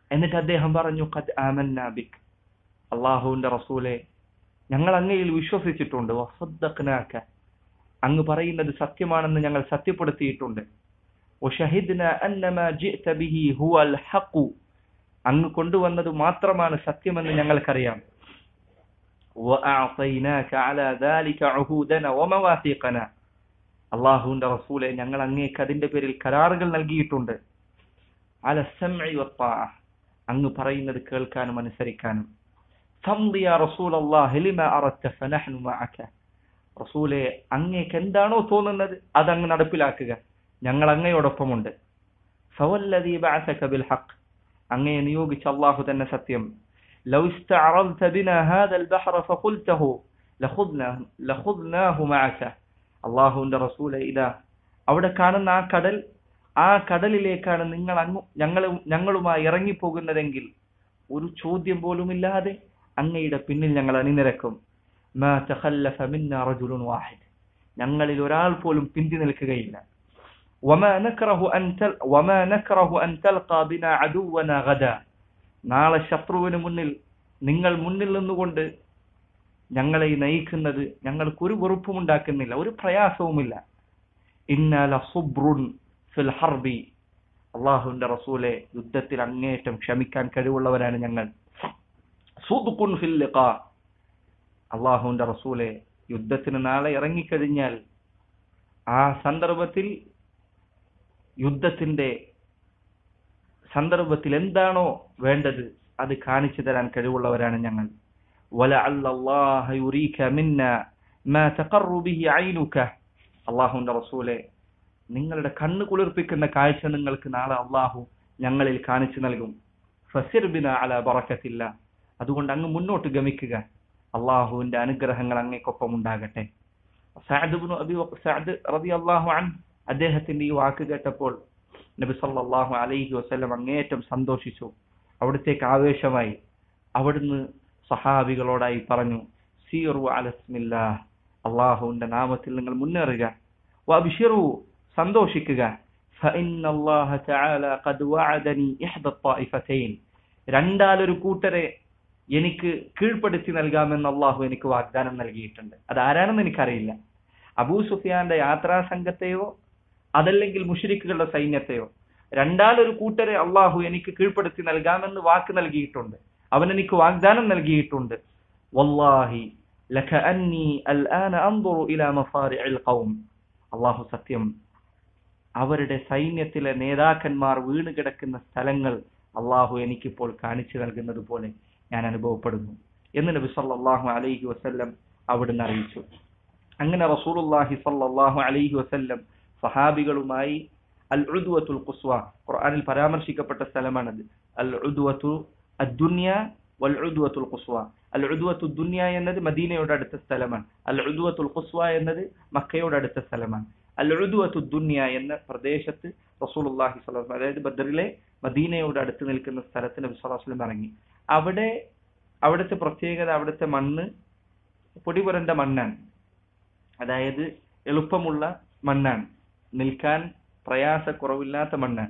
എന്നിട്ട് അദ്ദേഹം പറഞ്ഞു ഖദ് ആമന്ന ബിക് അള്ളാഹുവിന്റെ റസൂലെ ഞങ്ങൾ അങ്ങയിൽ വിശ്വസിച്ചിട്ടുണ്ട് വസദ്ദഖ്നാക അങ്ങ് പറയുന്നത് സത്യമാണെന്ന് ഞങ്ങൾ സത്യപ്പെടുത്തിയിട്ടുണ്ട് وشهدنا أن ما جئت به هو الحق അങ്ങ് കൊണ്ടുവന്നത് മാത്രമാണ് സത്യമെന്ന് ഞങ്ങൾക്കറിയാം وأعطيناك على ذلك عهودنا ومواثيقنا അള്ളാഹുവിന്റെ റസൂലെ ഞങ്ങൾ അങ്ങേക്ക് അതിന്റെ പേരിൽ കരാറുകൾ നൽകിയിട്ടുണ്ട് അല സമഇ വത്താഅ അങ്ങ് പറയുന്നത് കേൾക്കാനും അനുസരിക്കാനും ഫംദി യാ റസൂലല്ലാഹി ലിമാ അറദ്ത ഫനഹ്നു മഅക റസൂലെ അങ്ങേക്ക് എന്താണോ തോന്നുന്നത് അത് അങ്ങ് നടപ്പിലാക്കുക ഞങ്ങൾ അങ്ങയോടൊപ്പമുണ്ട് ഫവല്ലദീ ബഅസക ബിൽ ഹഖ് അങ്ങയെ നിയോഗിച്ച അല്ലാഹു തന്നെ സത്യം ലൗ ഇസ്തഅറദ്ത ബിനാ ഹാദൽ ബഹ്റ ഫഖുൽതഹു ലഖുദ്നാഹു ലഖുദ്നാഹു മഅക അള്ളാഹുവിന്റെ റസൂലെ ഇതാ അവിടെ കാണുന്ന ആ കടൽ ആ കടലിലേക്കാണ് നിങ്ങൾ അങ്ങ് ഞങ്ങൾ ഞങ്ങളുമായി ഇറങ്ങിപ്പോകുന്നതെങ്കിൽ ഒരു ചോദ്യം പോലുമില്ലാതെ അങ്ങയുടെ പിന്നിൽ ഞങ്ങൾ അണിനിരക്കും മാ തഖല്ലഫ മിന്നാ റജുലുൻ വാഹിദ് ഞങ്ങളിൽ ഒരാൾ പോലും പിന്തി നിൽക്കുകയില്ല وما نكره أن تل وما نكره أن تلقى بنا عدونا غدا നാളെ ശത്രുവിന് മുന്നിൽ നിങ്ങൾ മുന്നിൽ നിന്നുകൊണ്ട് ഞങ്ങളെ നയിക്കുന്നത് ഞങ്ങൾക്ക് ഒരു വെറുപ്പും ഉണ്ടാക്കുന്നില്ല ഒരു പ്രയാസവുമില്ല ഇന്നാല സുബ്രുൻ ഫിൽ ഹർബി അള്ളാഹുവിന്റെ റസൂലെ യുദ്ധത്തിൽ അങ്ങേറ്റം ക്ഷമിക്കാൻ കഴിവുള്ളവരാണ് ഞങ്ങൾ സുദ്ഖുൻ ഫിൽ ലിഖാ അള്ളാഹുവിന്റെ റസൂലെ യുദ്ധത്തിന് നാളെ ഇറങ്ങിക്കഴിഞ്ഞാൽ ആ സന്ദർഭത്തിൽ യുദ്ധത്തിന്റെ സന്ദർഭത്തിൽ എന്താണോ വേണ്ടത് അത് കാണിച്ചു തരാൻ കഴിവുള്ളവരാണ് ഞങ്ങൾ ولعل الله يريك منا ما تقر به عينك അള്ളാഹുവിന്റെ റസൂലെ നിങ്ങളുടെ കണ്ണ് കുളിർപ്പിക്കുന്ന കാഴ്ച നിങ്ങൾക്ക് നാളെ അള്ളാഹു ഞങ്ങളിൽ കാണിച്ചു നൽകും ഫസിർബിന അല ബറക്കത്തില്ല അതുകൊണ്ട് അങ്ങ് മുന്നോട്ട് ഗമിക്കുക അള്ളാഹുവിന്റെ അനുഗ്രഹങ്ങൾ അങ്ങേക്കൊപ്പം ഉണ്ടാകട്ടെ സഅദ് ഇബ്നു അബി വഖ- സഅദ് റളിയല്ലാഹു അൻഹു അദ്ദേഹത്തിന്റെ ഈ വാക്ക് കേട്ടപ്പോൾ നബി സല്ലല്ലാഹു അലൈഹി വസല്ലം അങ്ങേയറ്റം സന്തോഷിച്ചു അവിടത്തേക്ക് ആവേശമായി അവിടുന്ന് സഹാബികളോടായി പറഞ്ഞു സീറു അലസ്മില്ലാ അള്ളാഹുവിന്റെ നാമത്തിൽ നിങ്ങൾ മുന്നേറുക വഅബ്ശിറു സന്തോഷിക്കുക فإن الله تعالى قد وعدني إحدى الطائفتين രണ്ടാലൊരു കൂട്ടരെ എനിക്ക് കീഴ്പ്പെടുത്തി നൽകാമെന്ന് അള്ളാഹു എനിക്ക് വാഗ്ദാനം നൽകിയിട്ടുണ്ട് അത് ആരാണെന്ന് എനിക്കറിയില്ല അബൂ സുഫിയാന്റെ യാത്രാ സംഘത്തെയോ അതല്ലെങ്കിൽ മുഷരിക്കുകളുടെ സൈന്യത്തെയോ രണ്ടാലൊരു കൂട്ടരെ അള്ളാഹു എനിക്ക് കീഴ്പ്പെടുത്തി നൽകാമെന്ന് വാക്ക് നൽകിയിട്ടുണ്ട് അവൻ എനിക്ക് വാഗ്ദാനം നൽകിയിട്ടുണ്ട് വല്ലാഹി ലകഅന്നി അൽആന അൻദുറു ഇലാ മഫാരിഇൽ ഖൗം അള്ളാഹു സത്യം അവരുടെ സൈന്യത്തിലെ നേതാക്കന്മാർ വീണ് കിടക്കുന്ന സ്ഥലങ്ങൾ അള്ളാഹു എനിക്കിപ്പോൾ കാണിച്ചു നൽകുന്നത് പോലെ ഞാൻ അനുഭവപ്പെടുന്നു എന്ന് നബി സല്ലല്ലാഹു അലൈഹി വസല്ലം അവിടുന്ന് അറിയിച്ചു അങ്ങനെ റസൂലുള്ളാഹി സല്ലല്ലാഹു അലൈഹി വസല്ലം സഹാബികളുമായി അൽ ഉദ്വത്തുൽ ഖുസ്വ ഖുർആനിൽ പരാമർശിക്കപ്പെട്ട സ്ഥലമാണത് അൽ ഉദ്വത്തു അദ്ദുന്യ വൽ ഉദ്വത്തുൽ ഖുസ്വ അൽ ഉദ്വത്തു ദുന്യ എന്നത് മദീനയോട് അടുത്ത സ്ഥലമാണ് അൽ ഉദ്വത്തുൽ ഖുസ്വ എന്നത് മക്കയോട് അടുത്ത സ്ഥലമാണ് അൽ ഉദ്വത്തു ദുന്യ എന്ന പ്രദേശത്ത് റസൂലുള്ളാഹി സ്വല്ലല്ലാഹു അലൈഹി വസല്ലം അതായത് ബദറിലെ മദീനയോട് അടുത്ത് നിൽക്കുന്ന സ്ഥലത്ത് നബി സ്വല്ലല്ലാഹു അലൈഹി വസല്ലം ഇറങ്ങി അവിടെ അവിടുത്തെ പ്രത്യേകത അവിടുത്തെ മണ്ണ് പൊടിപുരണ്ട മണ്ണാണ് അതായത് എളുപ്പമുള്ള മണ്ണാണ് നിൽക്കാൻ പ്രയാസക്കുറവില്ലാത്ത മണ്ണാണ്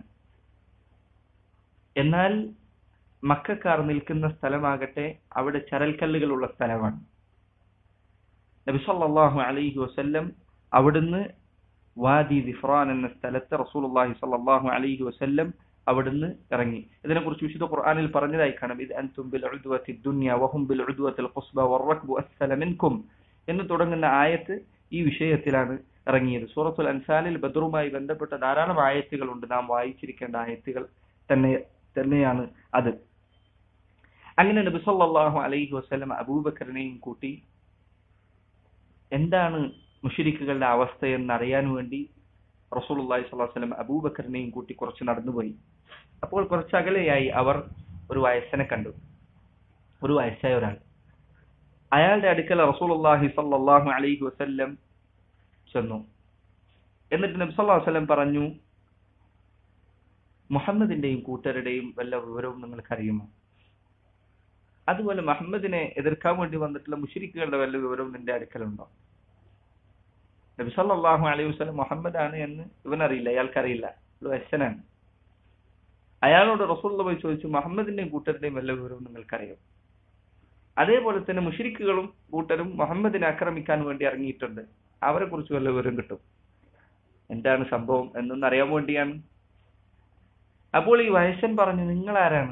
എന്നാൽ മക്കാർ നിൽക്കുന്ന സ്ഥലമാകട്ടെ അവിടെ ചരൽക്കല്ലുകളുള്ള സ്ഥലമാണ് നബി സല്ലല്ലാഹു അലൈഹി വസല്ലം അവിടുന്ന് വാദി ദിഫ്രാൻ എന്ന സ്ഥലത്ത് റസൂലുള്ളാഹി സല്ലല്ലാഹു അലൈഹി വസല്ലം അവിടുന്ന് ഇറങ്ങി ഇതിനെക്കുറിച്ച് വിശുദ്ധ ഖുർആനിൽ പറഞ്ഞതായി കാണാം ഇത് അൻതും ബിൽ ഉദ്വത്തി ദുനിയ വഹും ബിൽ ഉദ്വത്തിൽ ഖുസ്ബ വറക്ബു അസ്സല മിൻകും എന്ന് തുടങ്ങുന്ന ആയത്ത് ഈ വിഷയത്തിലാണ് ഇറങ്ങിയത് സൂറത്തുൽ അൻസാലിൽ ബദറുമായി ബന്ധപ്പെട്ട ധാരാളം ആയത്തുകളുണ്ട് നാം വായിച്ചിരിക്കേണ്ട ആയത്തുകൾ തന്നെ തന്നെയാണ് അത് അങ്ങനെ നബി സല്ലല്ലാഹു അലൈഹി വസല്ലം അബൂബക്കറിനെയും കൂട്ടി എന്താണ് മുഷരിക്കുകളുടെ അവസ്ഥയെന്ന് അറിയാൻ വേണ്ടി റസൂലുള്ളാഹി സ്വല്ലല്ലാഹു അലൈഹി വസല്ലം അബൂബക്കറിനെയും കൂട്ടി കുറച്ച് നടന്നുപോയി അപ്പോൾ കുറച്ച് അകലെയായി അവർ ഒരു വയസ്സനെ കണ്ടു ഒരു വയസ്സായ ഒരാൾ അയാളുടെ അടുക്കൽ റസൂലുള്ളാഹി സ്വല്ലല്ലാഹു അലൈഹി വസല്ലം ചെന്നു എന്നിട്ട് നബി സല്ലല്ലാഹു അലൈഹി വസല്ലം പറഞ്ഞു മുഹമ്മദിന്റെയും കൂട്ടരുടെയും വല്ല വിവരവും നിങ്ങൾക്ക് അറിയുമോ അതുപോലെ മുഹമ്മദിനെ എതിർക്കാൻ വേണ്ടി വന്നിട്ടുള്ള മുഷരിക്കുകളുടെ വല്ല വിവരവും നിന്റെ അടുക്കലുണ്ടോ നബി സല്ലല്ലാഹു അലൈഹി വസല്ലം മുഹമ്മദ് ആണ് എന്ന് ഇവനറിയില്ല അയാൾക്കറിയില്ല ഒരു വയസ്സനാണ് അയാളോട് റസൂള്ള പോയി ചോദിച്ചു മുഹമ്മദിന്റെയും കൂട്ടരുടെയും വല്ല വിവരവും നിങ്ങൾക്കറിയാം അതേപോലെ തന്നെ മുഷരിക്കുകളും കൂട്ടരും മുഹമ്മദിനെ ആക്രമിക്കാൻ വേണ്ടി ഇറങ്ങിയിട്ടുണ്ട് അവരെ കുറിച്ച് വല്ല വിവരം കിട്ടും എന്താണ് സംഭവം എന്നൊന്ന് അറിയാൻ വേണ്ടിയാണ് അപ്പോൾ ഈ വയസ്സൻ പറഞ്ഞു നിങ്ങൾ ആരാണ്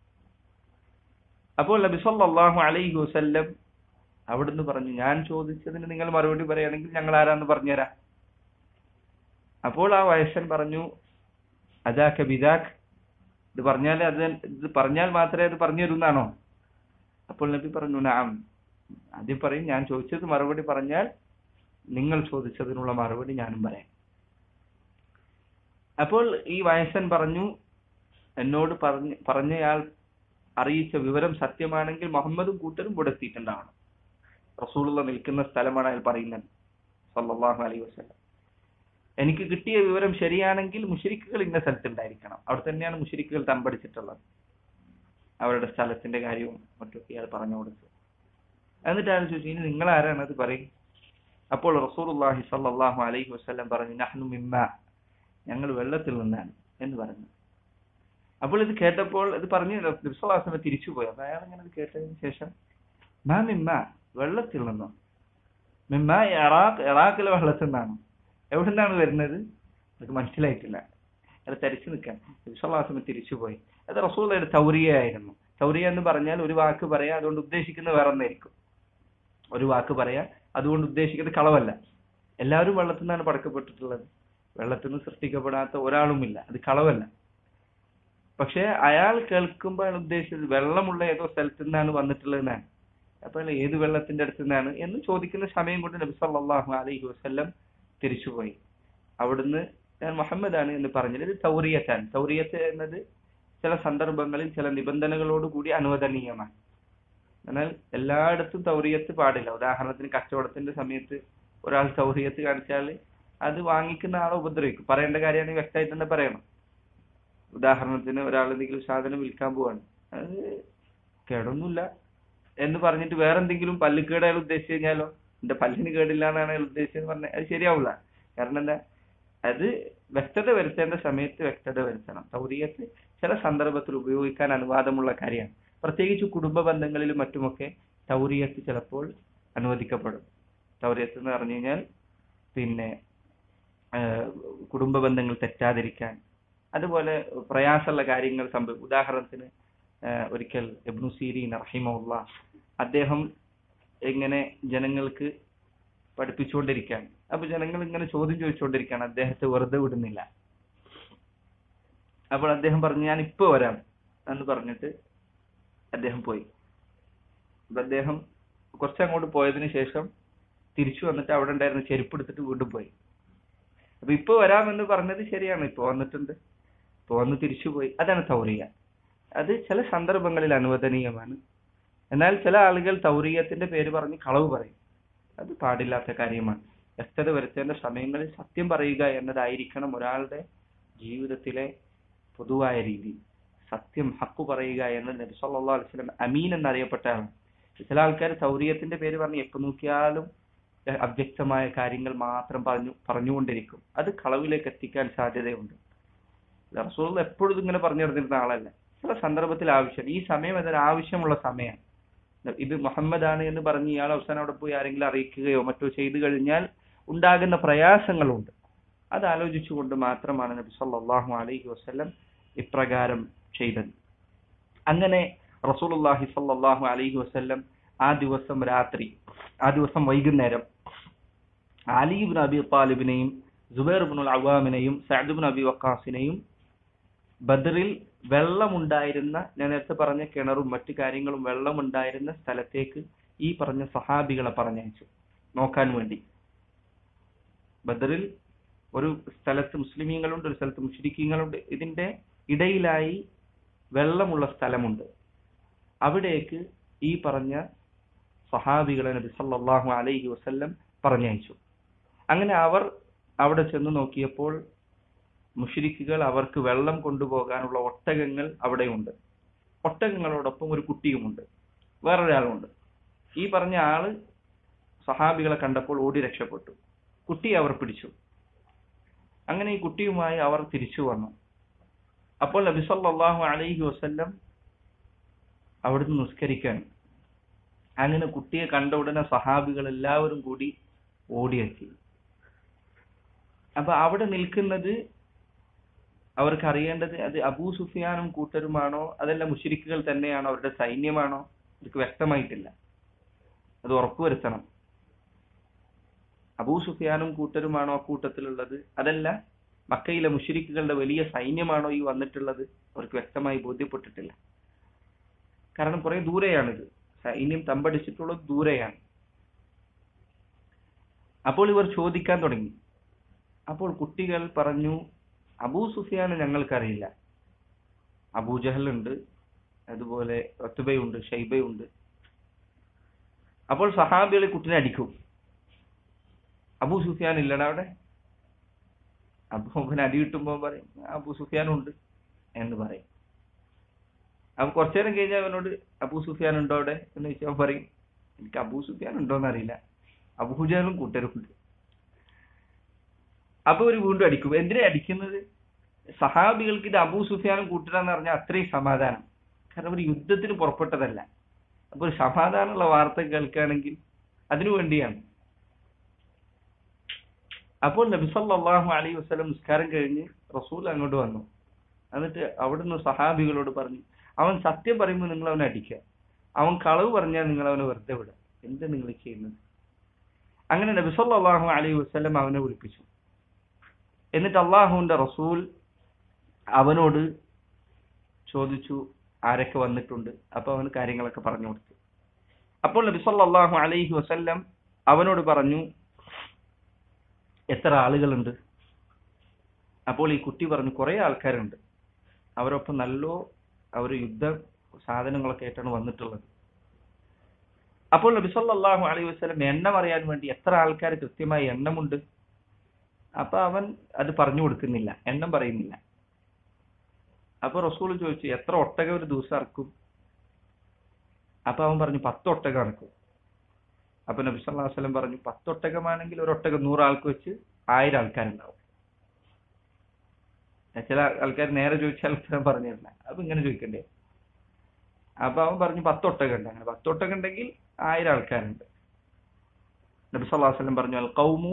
അപ്പോൾ നബി സല്ലല്ലാഹു അലൈഹി വസല്ലം അവിടുന്ന് പറഞ്ഞു ഞാൻ ചോദിച്ചതിന് നിങ്ങൾ മറുപടി പറയുകയാണെങ്കിൽ ഞങ്ങൾ ആരാന്ന് പറഞ്ഞുതരാം അപ്പോൾ ആ വയസ്സൻ പറഞ്ഞു അതാക്ക ബിദാഖ് ഇത് പറഞ്ഞാൽ അത് ഇത് പറഞ്ഞാൽ മാത്രമേ അത് പറഞ്ഞു തരുന്നാണോ അപ്പോൾ നബി പറഞ്ഞു നാം ആദ്യം പറയും ഞാൻ ചോദിച്ചത് മറുപടി പറഞ്ഞാൽ നിങ്ങൾ ചോദിച്ചതിനുള്ള മറുപടി ഞാനും പറയാം അപ്പോൾ ഈ വയസ്സൻ പറഞ്ഞു എന്നോട് പറഞ്ഞ പറഞ്ഞയാൾ അറിയിച്ച വിവരം സത്യമാണെങ്കിൽ മുഹമ്മദും കൂട്ടരും ഇവിടെ എത്തിയിട്ടുണ്ടാവണം റസൂലുള്ള നിൽക്കുന്ന സ്ഥലമാണ് അയാൾ പറയുന്നത് സല്ലല്ലാഹു അലൈഹി വസല്ലം എനിക്ക് കിട്ടിയ വിവരം ശരിയാണെങ്കിൽ മുഷരിക്കുകൾ ഇന്ന സ്ഥലത്തുണ്ടായിരിക്കണം അവിടെ തന്നെയാണ് മുഷരിക്കുകൾ തമ്പടിച്ചിട്ടുള്ളത് അവരുടെ സ്ഥലത്തിന്റെ കാര്യവും മറ്റൊക്കെ അയാൾ പറഞ്ഞു കൊടുത്തു എന്നിട്ട് അയാൾ ചോദിച്ചു ഇനി നിങ്ങൾ ആരാണ് അത് പറയും അപ്പോൾ റസൂലുള്ളാഹി സല്ലല്ലാഹു അലൈഹി വസല്ലം പറഞ്ഞു നഹ്നു മിമ്മ ഞങ്ങൾ വെള്ളത്തിൽ നിന്നാണ് എന്ന് പറഞ്ഞു അപ്പോൾ ഇത് കേട്ടപ്പോൾ ഇത് പറഞ്ഞു നബ്സലാസമ തിരിച്ചുപോയി അപ്പൊ അയാൾ ഇങ്ങനെ ഇത് കേട്ടതിന് ശേഷം മാ മിമ്മ വെള്ളത്തിൽ നിന്നോ മിമ്മ ഇറാഖ് ഇറാഖിലെ വെള്ളത്തിൽ നിന്നാണ് എവിടെ നിന്നാണ് വരുന്നത് എനിക്ക് മനസ്സിലായിട്ടില്ല അത് തരിച്ചു നിൽക്കാൻ നബ്സലാസമ തിരിച്ചുപോയി അത് റസൂലയുടെ തൗറിയ ആയിരുന്നു തൗറിയ എന്ന് പറഞ്ഞാൽ ഒരു വാക്ക് പറയാ അതുകൊണ്ട് ഉദ്ദേശിക്കുന്നത് വേറെ ഒന്നായിരിക്കും ഒരു വാക്ക് പറയാ അതുകൊണ്ട് ഉദ്ദേശിക്കുന്നത് കളവല്ല എല്ലാവരും വെള്ളത്തിൽ നിന്നാണ് പടക്കപ്പെട്ടിട്ടുള്ളത് വെള്ളത്തിൽ നിന്ന് സൃഷ്ടിക്കപ്പെടാത്ത ഒരാളുമില്ല അത് കളവല്ല പക്ഷെ അയാൾ കേൾക്കുമ്പോൾ അയാൾ ഉദ്ദേശിച്ചത് വെള്ളമുള്ള ഏതോ സ്ഥലത്തു നിന്നാണ് വന്നിട്ടുള്ളതെന്നാണ് അപ്പൊ അയാൾ ഏത് വെള്ളത്തിന്റെ അടുത്ത് നിന്നാണ് എന്ന് ചോദിക്കുന്ന സമയം കൊണ്ട് നബി സല്ലല്ലാഹു അലൈഹി വസല്ലം തിരിച്ചുപോയി അവിടുന്ന് ഞാൻ മുഹമ്മദാണ് എന്ന് പറഞ്ഞത് ഇത് തൗറിയത്താണ് തൗറിയത്ത് എന്നത് ചില സന്ദർഭങ്ങളിൽ ചില നിബന്ധനകളോട് കൂടി അനുവദനീയമാണ് എന്നാൽ എല്ലായിടത്തും തൗറിയത്ത് പാടില്ല ഉദാഹരണത്തിന് കച്ചവടത്തിന്റെ സമയത്ത് ഒരാൾ തൗറിയത്ത് കാണിച്ചാൽ അത് വാങ്ങിക്കുന്ന ആളെ ഉപദ്രവിക്കും പറയേണ്ട കാര്യമാണെങ്കിൽ വ്യക്തമായിട്ട് തന്നെ പറയണം ഉദാഹരണത്തിന് ഒരാൾ എന്തെങ്കിലും സാധനം വിൽക്കാൻ പോവാണ് അത് കേടൊന്നുമില്ല എന്ന് പറഞ്ഞിട്ട് വേറെ എന്തെങ്കിലും പല്ലുക്കേട് അയാൾ ഉദ്ദേശിച്ചു കഴിഞ്ഞാലോ എന്റെ പല്ലിന് കേടില്ല എന്നാണ് അയാൾ ഉദ്ദേശിച്ചത് പറഞ്ഞാൽ അത് ശരിയാവില്ല കാരണം എന്താ അത് വ്യക്തത വരുത്തേണ്ട സമയത്ത് വ്യക്തത വരുത്തണം തൗറിയത്ത് ചില സന്ദർഭത്തിൽ ഉപയോഗിക്കാൻ അനുവാദമുള്ള കാര്യമാണ് പ്രത്യേകിച്ച് കുടുംബ ബന്ധങ്ങളിലും മറ്റുമൊക്കെ തൗറിയത്ത് ചിലപ്പോൾ അനുവദിക്കപ്പെടും തൗറിയത്ത് എന്ന് പറഞ്ഞു കഴിഞ്ഞാൽ പിന്നെ കുടുംബ ബന്ധങ്ങൾ തെറ്റാതിരിക്കാൻ അതുപോലെ പ്രയാസമുള്ള കാര്യങ്ങൾ സംഭവിക്കും ഉദാഹരണത്തിന് ഒരിക്കൽ ഇബ്നു സീരീൻ റഹിമുള്ള അദ്ദേഹം ഇങ്ങനെ ജനങ്ങൾക്ക് പഠിപ്പിച്ചുകൊണ്ടിരിക്കുകയാണ് അപ്പൊ ജനങ്ങൾ ഇങ്ങനെ ചോദ്യം ചോദിച്ചുകൊണ്ടിരിക്കുകയാണ് അദ്ദേഹത്തെ വെറുതെ വിടുന്നില്ല അപ്പോൾ അദ്ദേഹം പറഞ്ഞു ഞാൻ ഇപ്പൊ വരാം എന്ന് പറഞ്ഞിട്ട് അദ്ദേഹം പോയി അപ്പൊ അദ്ദേഹം കുറച്ചങ്ങോട്ട് പോയതിനു ശേഷം തിരിച്ചു വന്നിട്ട് അവിടെ ഉണ്ടായിരുന്ന ചെരുപ്പ് എടുത്തിട്ട് വീണ്ടും പോയി അപ്പൊ ഇപ്പൊ വരാമെന്ന് പറഞ്ഞത് ശരിയാണ് ഇപ്പൊ വന്നിട്ടുണ്ട് ഇപ്പൊ വന്ന് തിരിച്ചുപോയി അതാണ് തൗറിയ അത് ചില സന്ദർഭങ്ങളിൽ അനുവദനീയമാണ് എന്നാൽ ചില ആളുകൾ തൗറിയത്തിന്റെ പേര് പറഞ്ഞ് കളവ് പറയും അത് പാടില്ലാത്ത കാര്യമാണ് വ്യക്തത വരുത്തേണ്ട സമയങ്ങളിൽ സത്യം പറയുക എന്നതായിരിക്കണം ഒരാളുടെ ജീവിതത്തിലെ പൊതുവായ രീതി സത്യം ഹക്കു പറയുക എന്ന് നബി സല്ലല്ലാഹു അലൈഹി വസല്ലം അമീൻ എന്നറിയപ്പെട്ടാണ് ചില ആൾക്കാർ തൗറിയത്തിന്റെ പേര് പറഞ്ഞ് എപ്പോ നോക്കിയാലും അവ്യക്തമായ കാര്യങ്ങൾ മാത്രം പറഞ്ഞു പറഞ്ഞുകൊണ്ടിരിക്കും അത് കളവിലേക്ക് എത്തിക്കാൻ സാധ്യതയുണ്ട് റസൂൽ എപ്പോഴും ഇങ്ങനെ പറഞ്ഞു നടന്നിരുന്ന ആളല്ല ചില സന്ദർഭത്തിൽ ആവശ്യം ഈ സമയം അതൊരു ആവശ്യമുള്ള സമയമാണ് ഇത് മുഹമ്മദാണ് എന്ന് പറഞ്ഞ് ഇയാൾ അവസാനം അവിടെ പോയി ആരെങ്കിലും അറിയിക്കുകയോ മറ്റോ ചെയ്തു കഴിഞ്ഞാൽ ഉണ്ടാകുന്ന പ്രയാസങ്ങളുണ്ട് അത് ആലോചിച്ചുകൊണ്ട് മാത്രമാണ് നബി സല്ലല്ലാഹു അലൈഹി വസല്ലം ഇപ്രകാരം ചെയ്തത് അങ്ങനെ റസൂലുള്ളാഹി സല്ലല്ലാഹു അലൈഹി വസല്ലം ആ ദിവസം രാത്രി ആ ദിവസം വൈകുന്നേരം അലിബിൻ അബി താലിബിനെയും ജുബൈർ ബിൻ അവാമിനെയും സഅദ് ബിൻ അബി വക്കാസിനെയും ബദറിൽ വെള്ളമുണ്ടായിരുന്ന ഞാൻ നേരത്തെ പറഞ്ഞ കിണറും മറ്റു കാര്യങ്ങളും വെള്ളമുണ്ടായിരുന്ന സ്ഥലത്തേക്ക് ഈ പറഞ്ഞ സഹാബികളെ പറഞ്ഞയച്ചു നോക്കാൻ വേണ്ടി ബദറിൽ ഒരു സ്ഥലത്ത് മുസ്ലിമീങ്ങളുണ്ട് ഒരു സ്ഥലത്ത് മുഷ്രിക്കീങ്ങളുണ്ട് ഇതിന്റെ ഇടയിലായി വെള്ളമുള്ള സ്ഥലമുണ്ട് അവിടേക്ക് ഈ പറഞ്ഞ സഹാബികളെ നബി സല്ലല്ലാഹു അലൈഹി വസല്ലം പറഞ്ഞയച്ചു അങ്ങനെ അവർ അവിടെ ചെന്ന് നോക്കിയപ്പോൾ മുഷിരിക്കുകൾ അവർക്ക് വെള്ളം കൊണ്ടുപോകാനുള്ള ഒട്ടകങ്ങൾ അവിടെയുണ്ട് ഒട്ടകങ്ങളോടൊപ്പം ഒരു കുട്ടിയുമുണ്ട് വേറൊരാളുമുണ്ട് ഈ പറഞ്ഞ ആള് സഹാബികളെ കണ്ടപ്പോൾ ഓടി രക്ഷപ്പെട്ടു കുട്ടിയെ അവർ പിടിച്ചു അങ്ങനെ ഈ കുട്ടിയുമായി അവർ തിരിച്ചു വന്നു അപ്പോൾ നബി സല്ലല്ലാഹു അലൈഹി വസല്ലം അവിടുന്ന് നിസ്കരിക്കാൻ അങ്ങനെ കുട്ടിയെ കണ്ട ഉടനെ സഹാബികൾ എല്ലാവരും കൂടി ഓടിയെത്തി അപ്പൊ അവിടെ നിൽക്കുന്നത് അവർക്ക് അറിയേണ്ടത് അത് അബൂ സുഫിയാനും കൂട്ടരുമാണോ അതല്ല മുഷിരിക്കുകൾ തന്നെയാണോ അവരുടെ സൈന്യമാണോ അവർക്ക് വ്യക്തമായിട്ടില്ല അത് ഉറപ്പുവരുത്തണം അബൂ സുഫിയാനും കൂട്ടരുമാണോ ആ കൂട്ടത്തിലുള്ളത് അതല്ല മക്കയിലെ മുഷിരിക്കുകളുടെ വലിയ സൈന്യമാണോ ഈ വന്നിട്ടുള്ളത് അവർക്ക് വ്യക്തമായി ബോധ്യപ്പെട്ടിട്ടില്ല കാരണം കുറെ ദൂരെയാണിത് സൈന്യം തമ്പടിച്ചിട്ടുള്ളത് ദൂരെയാണ് അപ്പോൾ ഇവർ ചോദിക്കാൻ തുടങ്ങി അപ്പോൾ കുട്ടികൾ പറഞ്ഞു അബൂ സുഫിയാന് ഞങ്ങൾക്കറിയില്ല അബൂജഹൽ ഉണ്ട് അതുപോലെ റത്തുബയുണ്ട് ഷൈബയുണ്ട് അപ്പോൾ സഹാബികൾ കുട്ടിനെ അടിക്കും അബൂ സുഫിയാൻ ഇല്ലടാ അവിടെ അപ്പൊ അവൻ അടി കിട്ടുമ്പോ പറയും അബൂ സുഫിയാനും ഉണ്ട് എന്ന് പറയും അപ്പൊ കുറച്ചു നേരം കഴിഞ്ഞാൽ അവനോട് അബൂ സുഫിയാൻ ഉണ്ടോ അവിടെ എന്ന് ചോദിച്ചാൽ അവൻ പറയും എനിക്ക് അബൂ സുഫിയാൻ ഉണ്ടോന്ന് അറിയില്ല അബൂജഹലും കൂട്ടരുമുണ്ട് അപ്പൊ ഒരു വീണ്ടും അടിക്കും എന്തിനാ അടിക്കുന്നത് സഹാബികൾക്ക് ഇത് അബൂ സുഫിയാനും കൂട്ടരാന്ന് പറഞ്ഞാൽ അത്രയും സമാധാനം കാരണം ഒരു യുദ്ധത്തിന് പുറപ്പെട്ടതല്ല അപ്പൊ ഒരു സമാധാനമുള്ള വാർത്ത കേൾക്കുകയാണെങ്കിൽ അതിനു വേണ്ടിയാണ് അപ്പോൾ നബി സല്ലല്ലാഹു അലൈഹി വസല്ലം നിസ്കാരം കഴിഞ്ഞ് റസൂൽ അങ്ങോട്ട് വന്നു എന്നിട്ട് അവിടുന്ന് സഹാബികളോട് പറഞ്ഞു അവൻ സത്യം പറയുമ്പോൾ നിങ്ങൾ അവനെ അടിക്കുക അവൻ കളവ് പറഞ്ഞാൽ നിങ്ങൾ അവനെ വെറുതെ വിടുക എന്താ നിങ്ങൾ ചെയ്യുന്നത് അങ്ങനെ നബി സല്ലല്ലാഹു അലൈഹി വസല്ലം അവനെ വിളിപ്പിച്ചു എന്നിട്ട് അള്ളാഹുവിന്റെ റസൂൽ അവനോട് ചോദിച്ചു ആരൊക്കെ വന്നിട്ടുണ്ട് അപ്പൊ അവന് കാര്യങ്ങളൊക്കെ പറഞ്ഞു കൊടുത്തു അപ്പോൾ നബി സല്ലല്ലാഹു അലൈഹി വസല്ലം അവനോട് പറഞ്ഞു എത്ര ആളുകളുണ്ട് അപ്പോൾ ഈ കുട്ടി പറഞ്ഞു കുറെ ആൾക്കാരുണ്ട് അവരൊപ്പം നല്ലോ അവർ യുദ്ധ സാധനങ്ങളൊക്കെ ആയിട്ടാണ് വന്നിട്ടുള്ളത് അപ്പോൾ നബി സല്ലല്ലാഹു അലൈഹി വസല്ലം എണ്ണം അറിയാൻ വേണ്ടി എത്ര ആൾക്കാർ കൃത്യമായി എണ്ണമുണ്ട് അപ്പൊ അവൻ അത് പറഞ്ഞു കൊടുക്കുന്നില്ല എണ്ണം പറയുന്നില്ല അപ്പൊ റസൂൽ ചോദിച്ചു എത്ര ഒട്ടകം ഒരു ദിവസം ഇറക്കും അപ്പൊ അവൻ പറഞ്ഞു പത്ത് ഒട്ടകം ഇറക്കും അപ്പൊ നബി സല്ലല്ലാഹു അലൈഹി വസല്ലം പറഞ്ഞു പത്ത് ഒട്ടകമാണെങ്കിൽ ഒരു ഒട്ടകം നൂറ് ആൾക്ക് വെച്ച് ആയിരം ആൾക്കാരുണ്ടാവും ചില ആൾക്കാർ നേരെ ചോദിച്ചാൽ ഉത്തരം പറഞ്ഞിരുന്ന അപ്പൊ ഇങ്ങനെ ചോദിക്കണ്ടേ അപ്പൊ അവൻ പറഞ്ഞു പത്ത് ഒട്ടകം ഉണ്ട് അങ്ങനെ പത്ത് ഒട്ടകം ഉണ്ടെങ്കിൽ ആയിരം ആൾക്കാരുണ്ട് നബി സല്ലല്ലാഹു അലൈഹി വസല്ലം പറഞ്ഞു അൽ ഖൗമു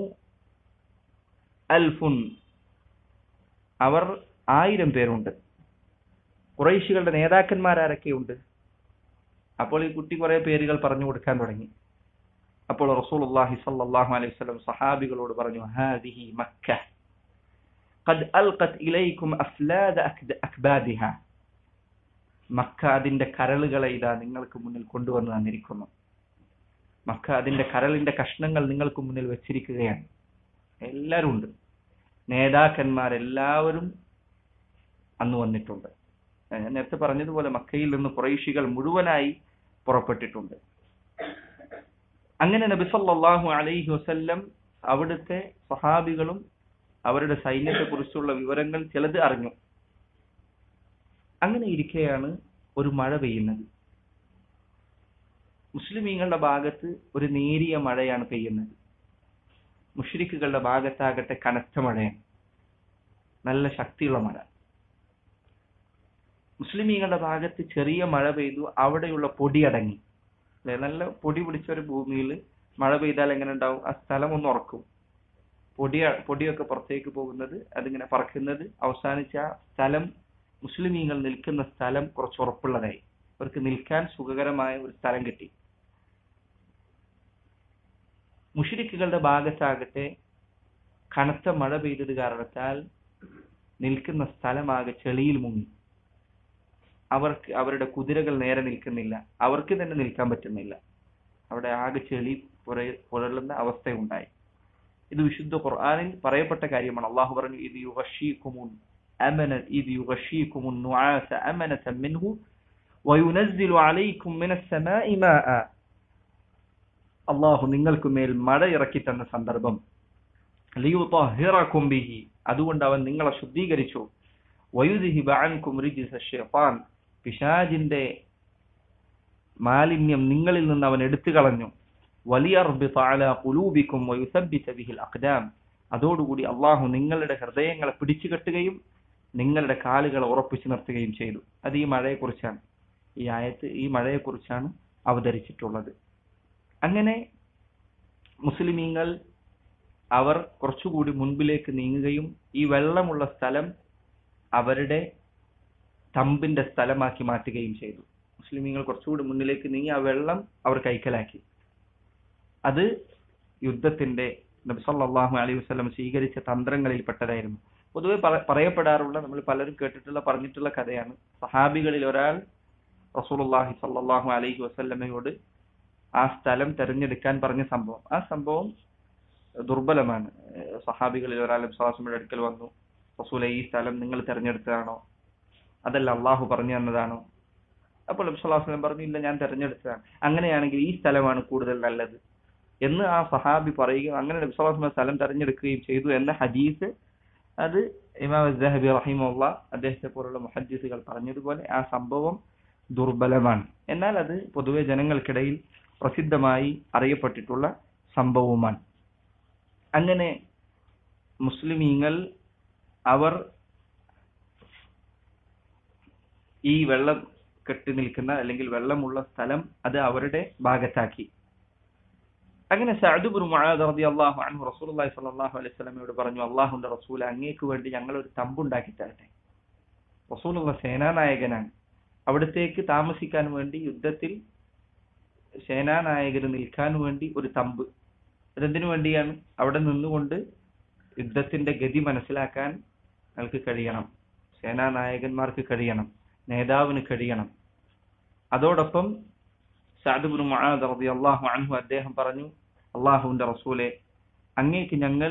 അൽഫുൻ അവർ ആയിരം പേരുണ്ട് കുറേശികളുടെ നേതാക്കന്മാരാരൊക്കെയുണ്ട് അപ്പോൾ ഈ കുട്ടി കുറെ പേരുകൾ പറഞ്ഞു കൊടുക്കാൻ തുടങ്ങി അപ്പോൾ റസൂലുള്ളാഹി സ്വല്ലല്ലാഹു അലൈഹി വസല്ലം സഹാബികളോട് പറഞ്ഞു ഹാദിഹി മക്ക قد ألقت إليكم أفلاد أكبادها മക്ക അതിന്റെ കരളുകളെ ഇതാ നിങ്ങൾക്ക് മുന്നിൽ കൊണ്ടുവന്ന് തന്നിരിക്കുന്നു മക്ക അതിന്റെ കരളിന്റെ കഷ്ണങ്ങൾ നിങ്ങൾക്ക് മുന്നിൽ വെച്ചിരിക്കുകയാണ് എല്ലാവരും ഉണ്ട് നേതാക്കന്മാരെല്ലാവരും അന്ന് വന്നിട്ടുണ്ട് ഞാൻ നേരത്തെ പറഞ്ഞതുപോലെ മക്കയിൽ നിന്ന് കുറേശികൾ മുഴുവനായി പുറപ്പെട്ടിട്ടുണ്ട് അങ്ങനെ നബി സല്ലല്ലാഹു അലൈഹി വസല്ലം അവിടുത്തെ സഹാബികളും അവരുടെ സൈന്യത്തെ കുറിച്ചുള്ള വിവരങ്ങൾ ചിലത് അറിഞ്ഞു അങ്ങനെ ഇരിക്കെയാണ് ഒരു മഴ പെയ്യുന്നത് മുസ്ലിമീങ്ങളുടെ ഭാഗത്ത് ഒരു നേരിയ മഴയാണ് പെയ്യുന്നത് മുഷ്രിക്കുകളുടെ ഭാഗത്താകട്ടെ കനത്ത മഴയാണ് നല്ല ശക്തിയുള്ള മഴ മുസ്ലിമീങ്ങളുടെ ഭാഗത്ത് ചെറിയ മഴ പെയ്തു അവിടെയുള്ള പൊടി അടങ്ങി അല്ലെ നല്ല പൊടി പിടിച്ച ഒരു ഭൂമിയിൽ മഴ പെയ്താൽ എങ്ങനെ ഉണ്ടാവും ആ സ്ഥലം ഒന്ന് ഉറക്കും പൊടി പൊടിയൊക്കെ പുറത്തേക്ക് പോകുന്നത് അതിങ്ങനെ പറക്കുന്നത് അവസാനിച്ച ആ സ്ഥലം മുസ്ലിമീങ്ങൾ നിൽക്കുന്ന സ്ഥലം കുറച്ച് ഉറപ്പുള്ളതായി അവർക്ക് നിൽക്കാൻ സുഖകരമായ ഒരു സ്ഥലം കിട്ടി മുഷിരിക്കുകളുടെ ഭാഗത്താകട്ടെ കനത്ത മഴ പെയ്തത് കാരണത്താൽ നിൽക്കുന്ന സ്ഥലമാകെ ചെളിയിൽ മുങ്ങി അവർക്ക് അവരുടെ കുതിരകൾ നേരെ നിൽക്കുന്നില്ല അവർക്ക് തന്നെ നിൽക്കാൻ പറ്റുന്നില്ല അവിടെ ആകെ ചെളി പുരളുന്ന അവസ്ഥയുണ്ടായി ഇത് വിശുദ്ധ ഖുർആനിൽ പറയപ്പെട്ട കാര്യമാണ് അള്ളാഹു പറഞ്ഞു ഇത് യുഗഷീക്കുമുൻ അമന ഇത് യുഗഷീക്കുമുൻ നുആസ അമനത മിൻഹു وينزل عليكم من السماء ماء അള്ളാഹു നിങ്ങൾക്ക് മേൽ മഴ ഇറക്കി തന്ന സന്ദർഭം ലിയുطهركم به അതുകൊണ്ട് അവൻ നിങ്ങളെ ശുദ്ധീകരിച്ചു വയുദ്ഹിബ അൻകും റിജ്സ ശൈത്താൻ പിശാജിന്റെ മാലിന്യം നിങ്ങളിൽ നിന്ന് അവൻ എടുത്തു കളഞ്ഞു വലിയർബിത അലാ ഖുലൂബിക്കും വയുസബ്ബിത ബിഹിൽ അഖ്ദാം അതോടുകൂടി അള്ളാഹു നിങ്ങളുടെ ഹൃദയങ്ങളെ പിടിച്ചു കെട്ടുകയും നിങ്ങളുടെ കാലുകൾ ഉറപ്പിച്ചു നിർത്തുകയും ചെയ്തു അത് ഈ മഴയെക്കുറിച്ചാണ് ഈ ആയത്ത് ഈ മഴയെക്കുറിച്ചാണ് അവതരിച്ചിട്ടുള്ളത് അങ്ങനെ മുസ്ലിമീങ്ങൾ അവർ കുറച്ചുകൂടി മുൻപിലേക്ക് നീങ്ങുകയും ഈ വെള്ളമുള്ള സ്ഥലം അവരുടെ തമ്പിന്റെ സ്ഥലമാക്കി മാറ്റുകയും ചെയ്തു മുസ്ലിമീങ്ങൾ കുറച്ചുകൂടി മുന്നിലേക്ക് നീങ്ങി ആ വെള്ളം അവർ കൈക്കലാക്കി അത് യുദ്ധത്തിന്റെ നബി സല്ലല്ലാഹു അലൈഹി വസല്ലം സ്വീകരിച്ച തന്ത്രങ്ങളിൽ പെട്ടതായിരുന്നു പൊതുവെ പറ- പറയപ്പെടാറുള്ള നമ്മൾ പലരും കേട്ടിട്ടുള്ള പറഞ്ഞിട്ടുള്ള കഥയാണ് സഹാബികളിൽ ഒരാൾ റസൂലുള്ളാഹി സല്ലല്ലാഹു അലൈഹി വസല്ലമയോട് ആ സ്ഥലം തെരഞ്ഞെടുക്കാൻ പറഞ്ഞ സംഭവം ആ സംഭവം ദുർബലമാണ് ഏഹ് സഹാബികളിൽ ഒരാൾ വിശ്വാസങ്ങളുടെ അടുക്കൽ വന്നു റസൂലെ ഈ സ്ഥലം നിങ്ങൾ തെരഞ്ഞെടുത്തതാണോ അതല്ല അള്ളാഹു പറഞ്ഞു തന്നതാണോ അപ്പോൾ നബ്സല്ലാസ്ലം പറഞ്ഞു ഇല്ല ഞാൻ തെരഞ്ഞെടുത്തതാണ് അങ്ങനെയാണെങ്കിൽ ഈ സ്ഥലമാണ് കൂടുതൽ നല്ലത് എന്ന് ആ സഹാബി പറയുകയും അങ്ങനെ നബ്സല്ലാസ്ലം സ്ഥലം തെരഞ്ഞെടുക്കുകയും ചെയ്തു എന്ന ഹദീസ് അത് ഇമാം ജഹബി റഹിമുള്ള അദ്ദേഹത്തെ പോലുള്ള മുഹദ്ദീസുകൾ പറഞ്ഞതുപോലെ ആ സംഭവം ദുർബലമാണ് എന്നാൽ അത് പൊതുവെ ജനങ്ങൾക്കിടയിൽ പ്രസിദ്ധമായി അറിയപ്പെട്ടിട്ടുള്ള സംഭവവുമാണ് അങ്ങനെ മുസ്ലിമീങ്ങൾ അവർ ഈ വെള്ളം കെട്ടി നിൽക്കുന്ന അല്ലെങ്കിൽ വെള്ളമുള്ള സ്ഥലം അത് അവരുടെ ഭാഗത്താക്കി അങ്ങനെ സഅദുബുർ റളിയല്ലാഹു അൻഹു റസൂലുള്ളാഹി സ്വല്ലല്ലാഹു അലൈഹി വസല്ലമയോട് പറഞ്ഞു അള്ളാഹുന്റെ റസൂൽ അങ്ങേക്ക് വേണ്ടി ഞങ്ങൾ ഒരു തമ്പുണ്ടാക്കി തരട്ടെ റസൂലുള്ള സേനാനായകനാണ് അവിടത്തേക്ക് താമസിക്കാൻ വേണ്ടി യുദ്ധത്തിൽ സേനാനായകർ നിൽക്കാൻ വേണ്ടി ഒരു തമ്പ് അതെന്തിനു വേണ്ടിയാണ് അവിടെ നിന്നുകൊണ്ട് യുദ്ധത്തിന്റെ ഗതി മനസ്സിലാക്കാൻ ഞങ്ങൾക്ക് കഴിയണം സേനാനായകന്മാർക്ക് കഴിയണം നേതാവിന് കഴിയണം അതോടൊപ്പം സാദുബിന് മുആദ് റളിയല്ലാഹു അൻഹു അദ്ദേഹം പറഞ്ഞു അള്ളാഹുവിന്റെ റസൂലെ അങ്ങേക്ക് ഞങ്ങൾ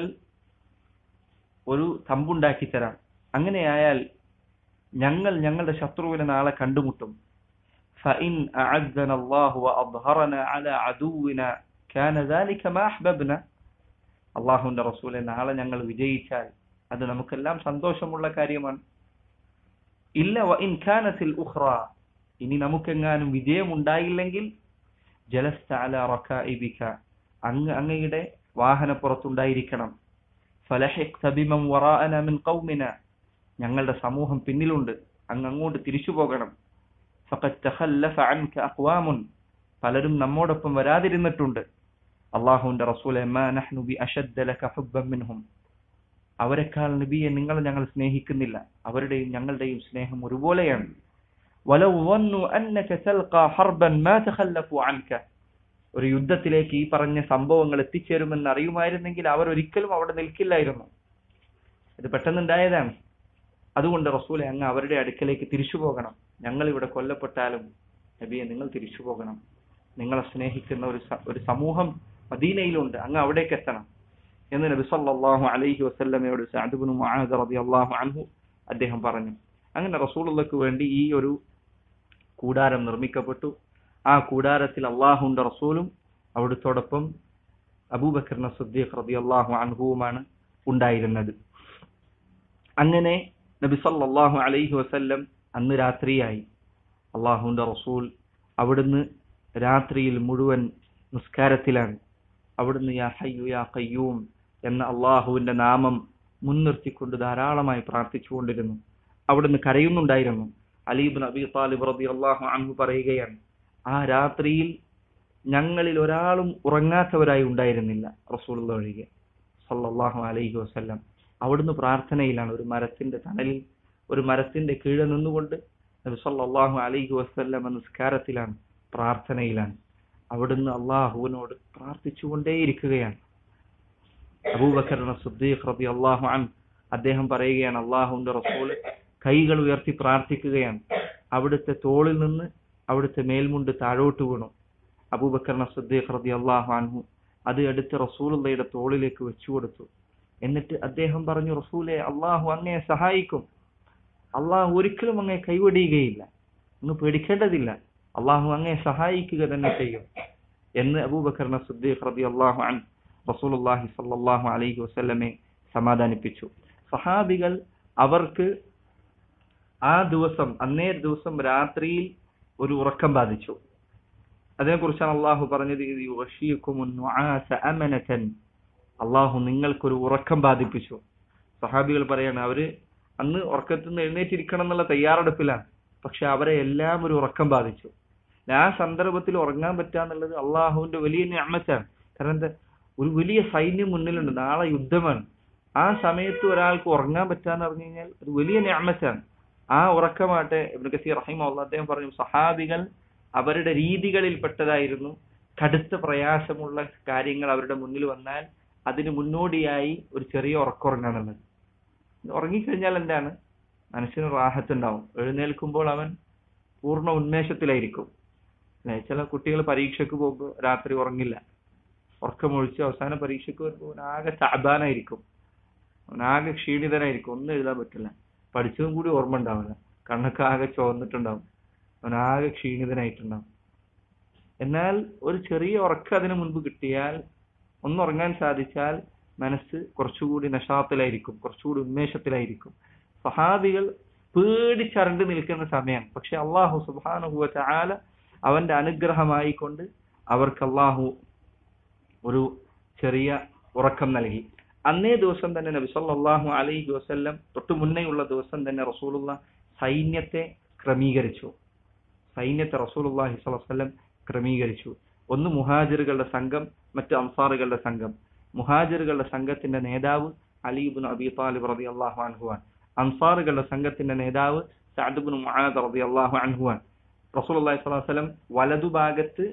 ഒരു തമ്പുണ്ടാക്കി തരാം അങ്ങനെയായാൽ ഞങ്ങൾ ഞങ്ങളുടെ ശത്രുവിനെ നാളെ കണ്ടുമുട്ടും فإن أعزنا الله وأظهرنا على عدونا كان ذلك ما أحببنا അള്ളാഹുവിന്റെ റസൂലെ നാളെ ഞങ്ങൾ വിജയിച്ചാൽ അത് നമുക്കെല്ലാം സന്തോഷമുള്ള കാര്യമാണ് ഇല്ല വ ഇൻ കാനത്തിൽ ഉഖ്റ ഇനി നമുക്കെങ്ങാനും വിജയം ഉണ്ടായില്ലെങ്കിൽ ജലസ്ത അല റക്കാഇബിക അങ്ങ് അങ്ങയുടെ വാഹനപ്പുറത്തുണ്ടായിരിക്കണം ഫലഹിഖ്ത ബിമൻ വറാഅന മിൻ ഖൗമിന ഞങ്ങളുടെ സമൂഹം പിന്നിലുണ്ട് അങ്ങ് അങ്ങോട്ട് തിരിച്ചു പോകണം ഫഖദ് തഖല്ലഫ അൻക അഖ്വാമുൻ പലരും നമ്മോടൊപ്പം വരാതിരുന്നിട്ടുണ്ട് അള്ളാഹുവിന്റെ റസൂലെ മാ നഹ്നു ബി അഷദ്ദ ലക ഹുബ്ബൻ മിൻഹും അവരെക്കാൾ നബിയെ നിങ്ങൾ ഞങ്ങൾ സ്നേഹിക്കുന്നില്ല അവരുടെയും ഞങ്ങളുടെയും സ്നേഹം ഒരുപോലെയാണ് വലൗ വന്നു അന്നക തൽഖാ ഹർബൻ മാ തഖല്ലഫു അൻക ഒരു യുദ്ധത്തിലേക്ക് ഈ പറഞ്ഞ സംഭവങ്ങൾ എത്തിച്ചേരുമെന്ന് അറിയുമായിരുന്നെങ്കിൽ അവർ ഒരിക്കലും അവിടെ നിൽക്കില്ലായിരുന്നു ഇത് പെട്ടെന്നുണ്ടായതാണ് അതുകൊണ്ട് റസൂലെ അങ്ങ് അവരുടെ അടുക്കലേക്ക് തിരിച്ചു പോകണം ഞങ്ങൾ ഇവിടെ കൊല്ലപ്പെട്ടാലും നബിയെ നിങ്ങൾ തിരിച്ചു പോകണം നിങ്ങളെ സ്നേഹിക്കുന്ന ഒരു സ- ഒരു സമൂഹം മദീനയിലുണ്ട് അങ്ങ് അവിടേക്ക് എത്തണം എന്ന് നബി സല്ലല്ലാഹു അലൈഹി വസല്ലമയോട് സഅദ് ഇബ്നു മുആദ് റളിയല്ലാഹു അൻഹു അദ്ദേഹം പറഞ്ഞു അങ്ങനെ റസൂലുള്ളാഹിക്ക് വേണ്ടി ഈ ഒരു കൂടാരം നിർമ്മിക്കപ്പെട്ടു ആ കൂടാരത്തിൽ അള്ളാഹുന്റെ റസൂലും അവിടുത്തോടൊപ്പം അബൂബക്കർ സിദ്ദീഖ് റളിയല്ലാഹു അൻഹുവുമാണ് ഉണ്ടായിരുന്നത് അങ്ങനെ നബി സല്ലല്ലാഹു അലൈഹി വസല്ലം അന്ന് രാത്രിയായി അള്ളാഹുവിന്റെ റസൂൽ അവിടുന്ന് രാത്രിയിൽ മുഴുവൻ നിസ്കാരത്തിലാണ് അവിടുന്ന് യാ ഹയ്യു യാ ഖയ്യൂം എന്ന അള്ളാഹുവിന്റെ നാമം മുൻനിർത്തിക്കൊണ്ട് ധാരാളമായി പ്രാർത്ഥിച്ചുകൊണ്ടിരുന്നു അവിടുന്ന് കരയുന്നുണ്ടായിരുന്നു അലീബ് നബി താലിബ് റബി അള്ളാഹു അൻഹു പറയുകയാണ് ആ രാത്രിയിൽ ഞങ്ങളിൽ ഒരാളും ഉറങ്ങാത്തവരായി ഉണ്ടായിരുന്നില്ല റസൂലുള്ള ഒഴികെ സല്ലല്ലാഹു അലൈഹി വസല്ലം അവിടുന്ന് പ്രാർത്ഥനയിലാണ് ഒരു മരത്തിന്റെ തണലിൽ ഒരു മരത്തിന്റെ കീഴെ നിന്നുകൊണ്ട് നബി സല്ലല്ലാഹു അലൈഹി വസല്ലം നിസ്കാരത്തിലാണ് പ്രാർത്ഥനയിലാണ് അവിടുന്ന് അള്ളാഹുവിനോട് പ്രാർത്ഥിച്ചുകൊണ്ടേയിരിക്കുകയാണ് അബൂബക്കർ സുദ്ദീഖ് റബി അള്ളാഹു അൻ അദ്ദേഹം പറയുകയാണ് അള്ളാഹുവിന്റെ റസൂല് കൈകൾ ഉയർത്തി പ്രാർത്ഥിക്കുകയാണ് അവിടുത്തെ തോളിൽ നിന്ന് അവിടുത്തെ മേൽമുണ്ട് താഴോട്ട് വീണു അബൂബക്കർ സുദ്ദീഖ് റബി അള്ളാഹു അൻഹു അത് എടുത്ത് റസൂലുള്ളയുടെ തോളിലേക്ക് വെച്ചു കൊടുത്തു എന്നിട്ട് അദ്ദേഹം പറഞ്ഞു റസൂലെ അള്ളാഹു അങ്ങയെ സഹായിക്കും അള്ളാഹു ഒരിക്കലും അങ്ങയെ കൈവടിയുകയില്ല അങ്ങ് പേടിക്കേണ്ടതില്ല അള്ളാഹു അങ്ങയെ സഹായിക്കുക തന്നെ ചെയ്യും എന്ന് അബൂബക്കർ സുദ്ദീഖ് റബി അള്ളാഹു അൻ റസൂലുള്ളാഹി സല്ലല്ലാഹു അലൈഹി വസല്ലമെ സമാധാനിപ്പിച്ചു സഹാബികൾ അവർക്ക് ആ ദിവസം അന്നേ ദിവസം രാത്രിയിൽ ഒരു ഉറക്കം ബാധിച്ചു അതിനെക്കുറിച്ചാണ് അള്ളാഹു പറഞ്ഞത് ഇത് യുഗശീക്കുമുൻ നുആസ അമനതൻ അള്ളാഹു നിങ്ങൾക്കൊരു ഉറക്കം ബാധിപ്പിച്ചു സഹാബികൾ പറയാണ് അവര് അന്ന് ഉറക്കത്തിൽ നിന്ന് എഴുന്നേറ്റിരിക്കണം എന്നുള്ള തയ്യാറെടുപ്പിലാണ് പക്ഷെ അവരെ എല്ലാം ഒരു ഉറക്കം ബാധിച്ചു ആ സന്ദർഭത്തിൽ ഉറങ്ങാൻ പറ്റുക എന്നുള്ളത് അള്ളാഹുവിന്റെ വലിയ ഞാമത്താണ് കാരണം എന്താ ഒരു വലിയ സൈന്യം മുന്നിലുണ്ട് നാളെ യുദ്ധമാണ് ആ സമയത്ത് ഒരാൾക്ക് ഉറങ്ങാൻ പറ്റാന്ന് പറഞ്ഞു കഴിഞ്ഞാൽ ഒരു വലിയ ഞാമത്താണ് ആ ഉറക്കമാട്ടെ ഇബ്നു കസീർ റഹിമഹുള്ള അദ്ദേഹം പറഞ്ഞു സഹാബികൾ അവരുടെ രീതികളിൽപ്പെട്ടതായിരുന്നു കടുത്ത പ്രയാസമുള്ള കാര്യങ്ങൾ അവരുടെ മുന്നിൽ വന്നാൽ അതിന് മുന്നോടിയായി ഒരു ചെറിയ ഉറക്കുറങ്ങാന്നുള്ളത് ഉറങ്ങിക്കഴിഞ്ഞാൽ എന്താണ് മനസ്സിന് റാഹത്തുണ്ടാവും എഴുന്നേൽക്കുമ്പോൾ അവൻ പൂർണ്ണ ഉന്മേഷത്തിലായിരിക്കും അല്ലെ ചില കുട്ടികൾ പരീക്ഷയ്ക്ക് പോകുമ്പോൾ രാത്രി ഉറങ്ങില്ല ഉറക്കമൊഴിച്ച് അവസാന പരീക്ഷയ്ക്ക് വരുമ്പോൾ അവനാകെ താബാനായിരിക്കും അവനാകെ ക്ഷീണിതനായിരിക്കും ഒന്നും എഴുതാൻ പറ്റില്ല പഠിച്ചതും കൂടി ഓർമ്മ ഉണ്ടാവില്ല കണ്ണൊക്കെ ആകെ ചുവന്നിട്ടുണ്ടാവും അവനാകെ ക്ഷീണിതനായിട്ടുണ്ടാവും എന്നാൽ ഒരു ചെറിയ ഉറക്കം അതിനു മുൻപ് കിട്ടിയാൽ ഒന്നുറങ്ങാൻ സാധിച്ചാൽ മനസ്സ് കുറച്ചുകൂടി നഷാത്തിലായിരിക്കും കുറച്ചുകൂടി ഉന്മേഷത്തിലായിരിക്കും സഹാബികൾ പേടിച്ചരണ്ട് നിൽക്കുന്ന സമയം പക്ഷെ അള്ളാഹു സുബാനുഭവ ചാല അവന്റെ അനുഗ്രഹമായി കൊണ്ട് അവർക്ക് അള്ളാഹു ഒരു ചെറിയ ഉറക്കം നൽകി അന്നേ ദിവസം തന്നെ നബി സല്ലല്ലാഹു അലൈഹി വസല്ലം തൊട്ടു മുന്നേയുള്ള ദിവസം തന്നെ റസൂലുള്ള സൈന്യത്തെ ക്രമീകരിച്ചു സൈന്യത്തെ റസൂലുള്ളാഹി സ്വല്ലല്ലാഹു അലൈഹി വസല്ലം ക്രമീകരിച്ചു ഒന്ന് മുഹാജിറുകളുടെ സംഘം മറ്റ് അൻസാറുകളുടെ സംഘം മുഹാജിറുകളുടെ സംഘത്തിന്റെ നേതാവ് അലിബുൻ അബി താലിബ് റതി അള്ളാഹു അൻഹുവാൻ അൻസാറുകളുടെ സംഘത്തിന്റെ നേതാവ് സഅദ്ബുൻ മുആദ് റതി അള്ളാഹു അൻഹുവാൻ റസൂലുള്ളാഹി സ്വല്ലല്ലാഹു അലൈഹി വസല്ലം വലതുഭാഗത്ത്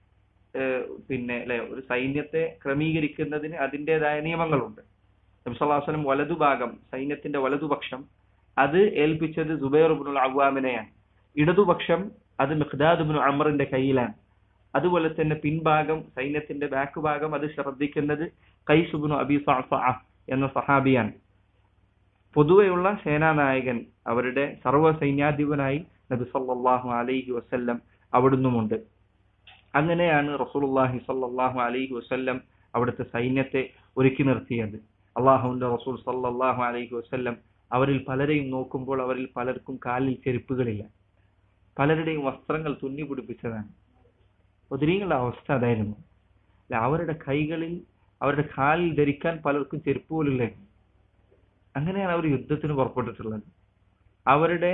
ഏഹ് പിന്നെ അല്ലെ ഒരു സൈന്യത്തെ ക്രമീകരിക്കുന്നതിന് അതിൻ്റെതായ നിയമങ്ങളുണ്ട് നബി സല്ലല്ലാഹു അലൈഹി വസല്ലം വലതുഭാഗം സൈന്യത്തിന്റെ വലതുപക്ഷം അത് ഏൽപ്പിച്ചത് സുബൈർ ഇബ്നുൽ അവ്വാമിനെയാണ് ഇടതുപക്ഷം അത് മിഖ്ദാദ് ഇബ്നു അമറിന്റെ കയ്യിലാണ് അതുപോലെ തന്നെ പിൻഭാഗം സൈന്യത്തിന്റെ ബാക്ക് ഭാഗം അത് ശ്രദ്ധിക്കുന്നത് കൈസുബിനു അബി സഅസഅ എന്ന സഹാബിയാണ് പൊതുവെയുള്ള സേനാനായകൻ അവരുടെ സർവ്വ സൈന്യാധിപനായി നബി സല്ലല്ലാഹു അലൈഹി വസല്ലം അവിടുന്നുമുണ്ട് അങ്ങനെയാണ് റസൂലുള്ളാഹി സല്ലല്ലാഹു അലൈഹി വസല്ലം അവിടുത്തെ സൈന്യത്തെ ഒരുക്കി നിർത്തിയത് അള്ളാഹുവിന്റെ റസൂൽ സല്ലല്ലാഹു അലൈഹി വസല്ലം അവരിൽ പലരെയും നോക്കുമ്പോൾ അവരിൽ പലർക്കും കാലിൽ ചെരുപ്പുകളില്ല പലരുടെയും വസ്ത്രങ്ങൾ തുന്നി പിടിപ്പിച്ചതാണ് ഒതിരിങ്ങളുടെ അവസ്ഥ അതായിരുന്നു അല്ല, അവരുടെ കൈകളിൽ അവരുടെ കാലിൽ ധരിക്കാൻ പലർക്കും ചെരുപ്പ് പോലില്ല അങ്ങനെയാണ് അവർ യുദ്ധത്തിന് പുറപ്പെട്ടിട്ടുള്ളത് അവരുടെ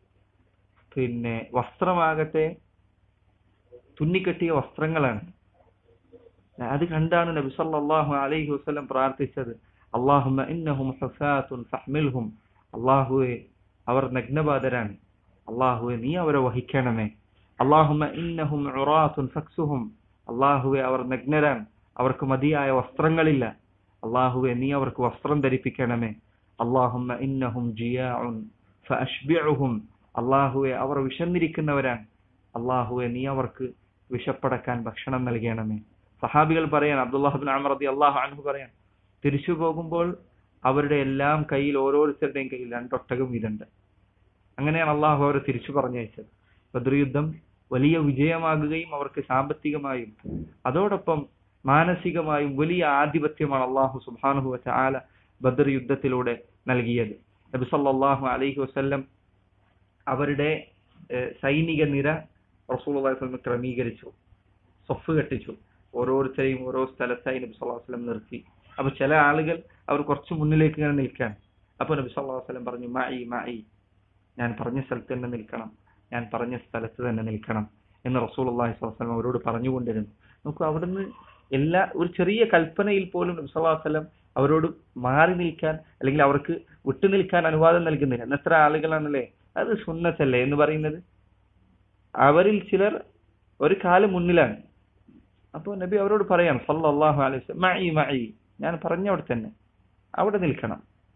പിന്നെ വസ്ത്രമാകട്ടെ തുന്നിക്കെട്ടിയ വസ്ത്രങ്ങളാണ് അത് കണ്ടാണ് നബി സല്ലല്ലാഹു അലൈഹി വസല്ലം പ്രാർത്ഥിച്ചത് അല്ലാഹുമ്മ ഇന്നഹും ഹുഫാത്തുൻ ഫഹ്മിൽഹും അല്ലാഹുവേ അവർ നഗ്നബാധരാണ് അല്ലാഹുവേ നീ അവരെ വഹിക്കണമേ അല്ലാഹുമ്മ ഇന്നഹും ഉറാത്തുൻ ഫക്സുഹും അല്ലാഹുവേ അവർ നഗ്നരാണ് അവർക്ക് മതിയായ വസ്ത്രങ്ങളില്ല അല്ലാഹുവേ നീ അവർക്ക് വസ്ത്രം ധരിപ്പിക്കണമേ അല്ലാഹുമ്മ ഇന്നഹും ജിയാഉൻ ഫഅഷ്ബിഉഹും അല്ലാഹുവേ അവർ വിശന്നിരിക്കുന്നവരാണ് അല്ലാഹുവേ നീ അവർക്ക് വിശപ്പടക്കാൻ ഭക്ഷണം നൽകണമേ സഹാബികൾ പറയാൻ അബ്ദുല്ലാഹിബിൻ അമർ റതി അള്ളാഹു അൻഹു പറയാൻ തിരിച്ചു പോകുമ്പോൾ അവരുടെ എല്ലാം കയ്യിൽ ഓരോരുത്തരുടെയും കയ്യിൽ രണ്ടൊട്ടകം വീതുണ്ട് അങ്ങനെയാണ് അള്ളാഹു അവരെ തിരിച്ചു പറഞ്ഞയച്ചത് ബദ്ർ യുദ്ധം വലിയ വിജയമാകുകയും അവർക്ക് സാമ്പത്തികമായും അതോടൊപ്പം മാനസികമായും വലിയ ആധിപത്യമാണ് അള്ളാഹു സുബാനുഹു വചാല ബദർ യുദ്ധത്തിലൂടെ നൽകിയത് നബി സല്ലല്ലാഹു അലൈഹി വസല്ലം അവരുടെ ഏഹ്, സൈനിക നിര റസൂൽ ക്രമീകരിച്ചു സൊഫ് കെട്ടിച്ചു ഓരോരുത്തരെയും ഓരോ സ്ഥലത്തായി നബി സല്ലല്ലാഹു അലൈഹി വസല്ലം നിർത്തി അപ്പൊ ചില ആളുകൾ അവർ കുറച്ച് മുന്നിലേക്ക് ഇങ്ങനെ നിൽക്കാൻ അപ്പൊ നബി സല്ലല്ലാഹു അലൈഹി വസല്ലം പറഞ്ഞു മായി മായി ഞാൻ പറഞ്ഞ സ്ഥലത്ത് തന്നെ നിൽക്കണം ഞാൻ പറഞ്ഞ സ്ഥലത്ത് തന്നെ നിൽക്കണം എന്ന് റസൂൽ അള്ളാഹി സ്വലം അവരോട് പറഞ്ഞുകൊണ്ടിരുന്നു നോക്കൂ അവിടുന്ന് എല്ലാ ഒരു ചെറിയ കൽപ്പനയിൽ പോലും നബി സല്ലല്ലാഹു അലൈഹി വസല്ലം അവരോട് മാറി നിൽക്കാൻ അല്ലെങ്കിൽ അവർക്ക് വിട്ടു നിൽക്കാൻ അനുവാദം നൽകുന്നില്ല എന്ന് എത്ര ആളുകളാണല്ലേ അത് സുന്നത്തല്ലേ എന്ന് പറയുന്നത് അവരിൽ ചിലർ ഒരു കാലം മുന്നിലാണ് അപ്പോൾ നബി അവരോട് പറയാം സല്ലല്ലാഹു അലൈഹി വസല്ലം മഈ മഈ ഞാൻ പറഞ്ഞ അവിടെ തന്നെ അവിടെ നിൽക്കണം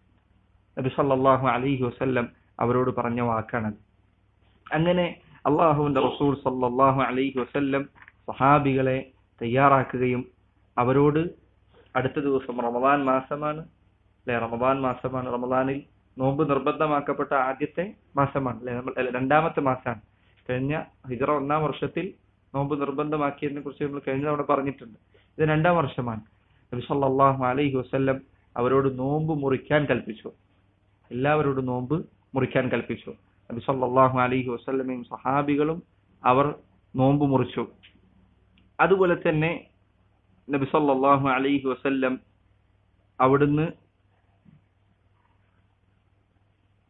നബി സല്ലല്ലാഹു അലൈഹി വസല്ലം അവരോട് പറഞ്ഞ വാക്കാണത് അങ്ങനെ അള്ളാഹുവിന്റെ റസൂൽ സല്ലല്ലാഹു അലൈഹി വസല്ലം സഹാബികളെ തയ്യാറാക്കുകയും അവരോട് അടുത്ത ദിവസം റമദാൻ മാസമാണ് അല്ലെ റമദാൻ മാസമാണ് റമദാനിൽ നോമ്പ് നിർബന്ധമാക്കപ്പെട്ട ആദ്യത്തെ മാസമാണ് അല്ലെ നമ്മൾ അല്ല, രണ്ടാമത്തെ മാസമാണ് കഴിഞ്ഞ ഹിജറ ഒന്നാം വർഷത്തിൽ നോമ്പ് നിർബന്ധമാക്കിയതിനെ കുറിച്ച് നമ്മൾ കഴിഞ്ഞ തവണ പറഞ്ഞിട്ടുണ്ട് ഇത് രണ്ടാം വർഷമാണ് നബി സല്ലല്ലാഹു അലൈഹി വസല്ലം അവരോട് നോമ്പ് മുറിക്കാൻ കൽപ്പിച്ചു എല്ലാവരോടും നോമ്പ് മുറിക്കാൻ കൽപ്പിച്ചു നബി സല്ലല്ലാഹു അലൈഹി വസല്ലമയും സഹാബികളും അവർ നോമ്പ് മുറിച്ചു അതുപോലെ തന്നെ നബി സല്ലല്ലാഹു അലൈഹി വസല്ലം അവിടുന്ന്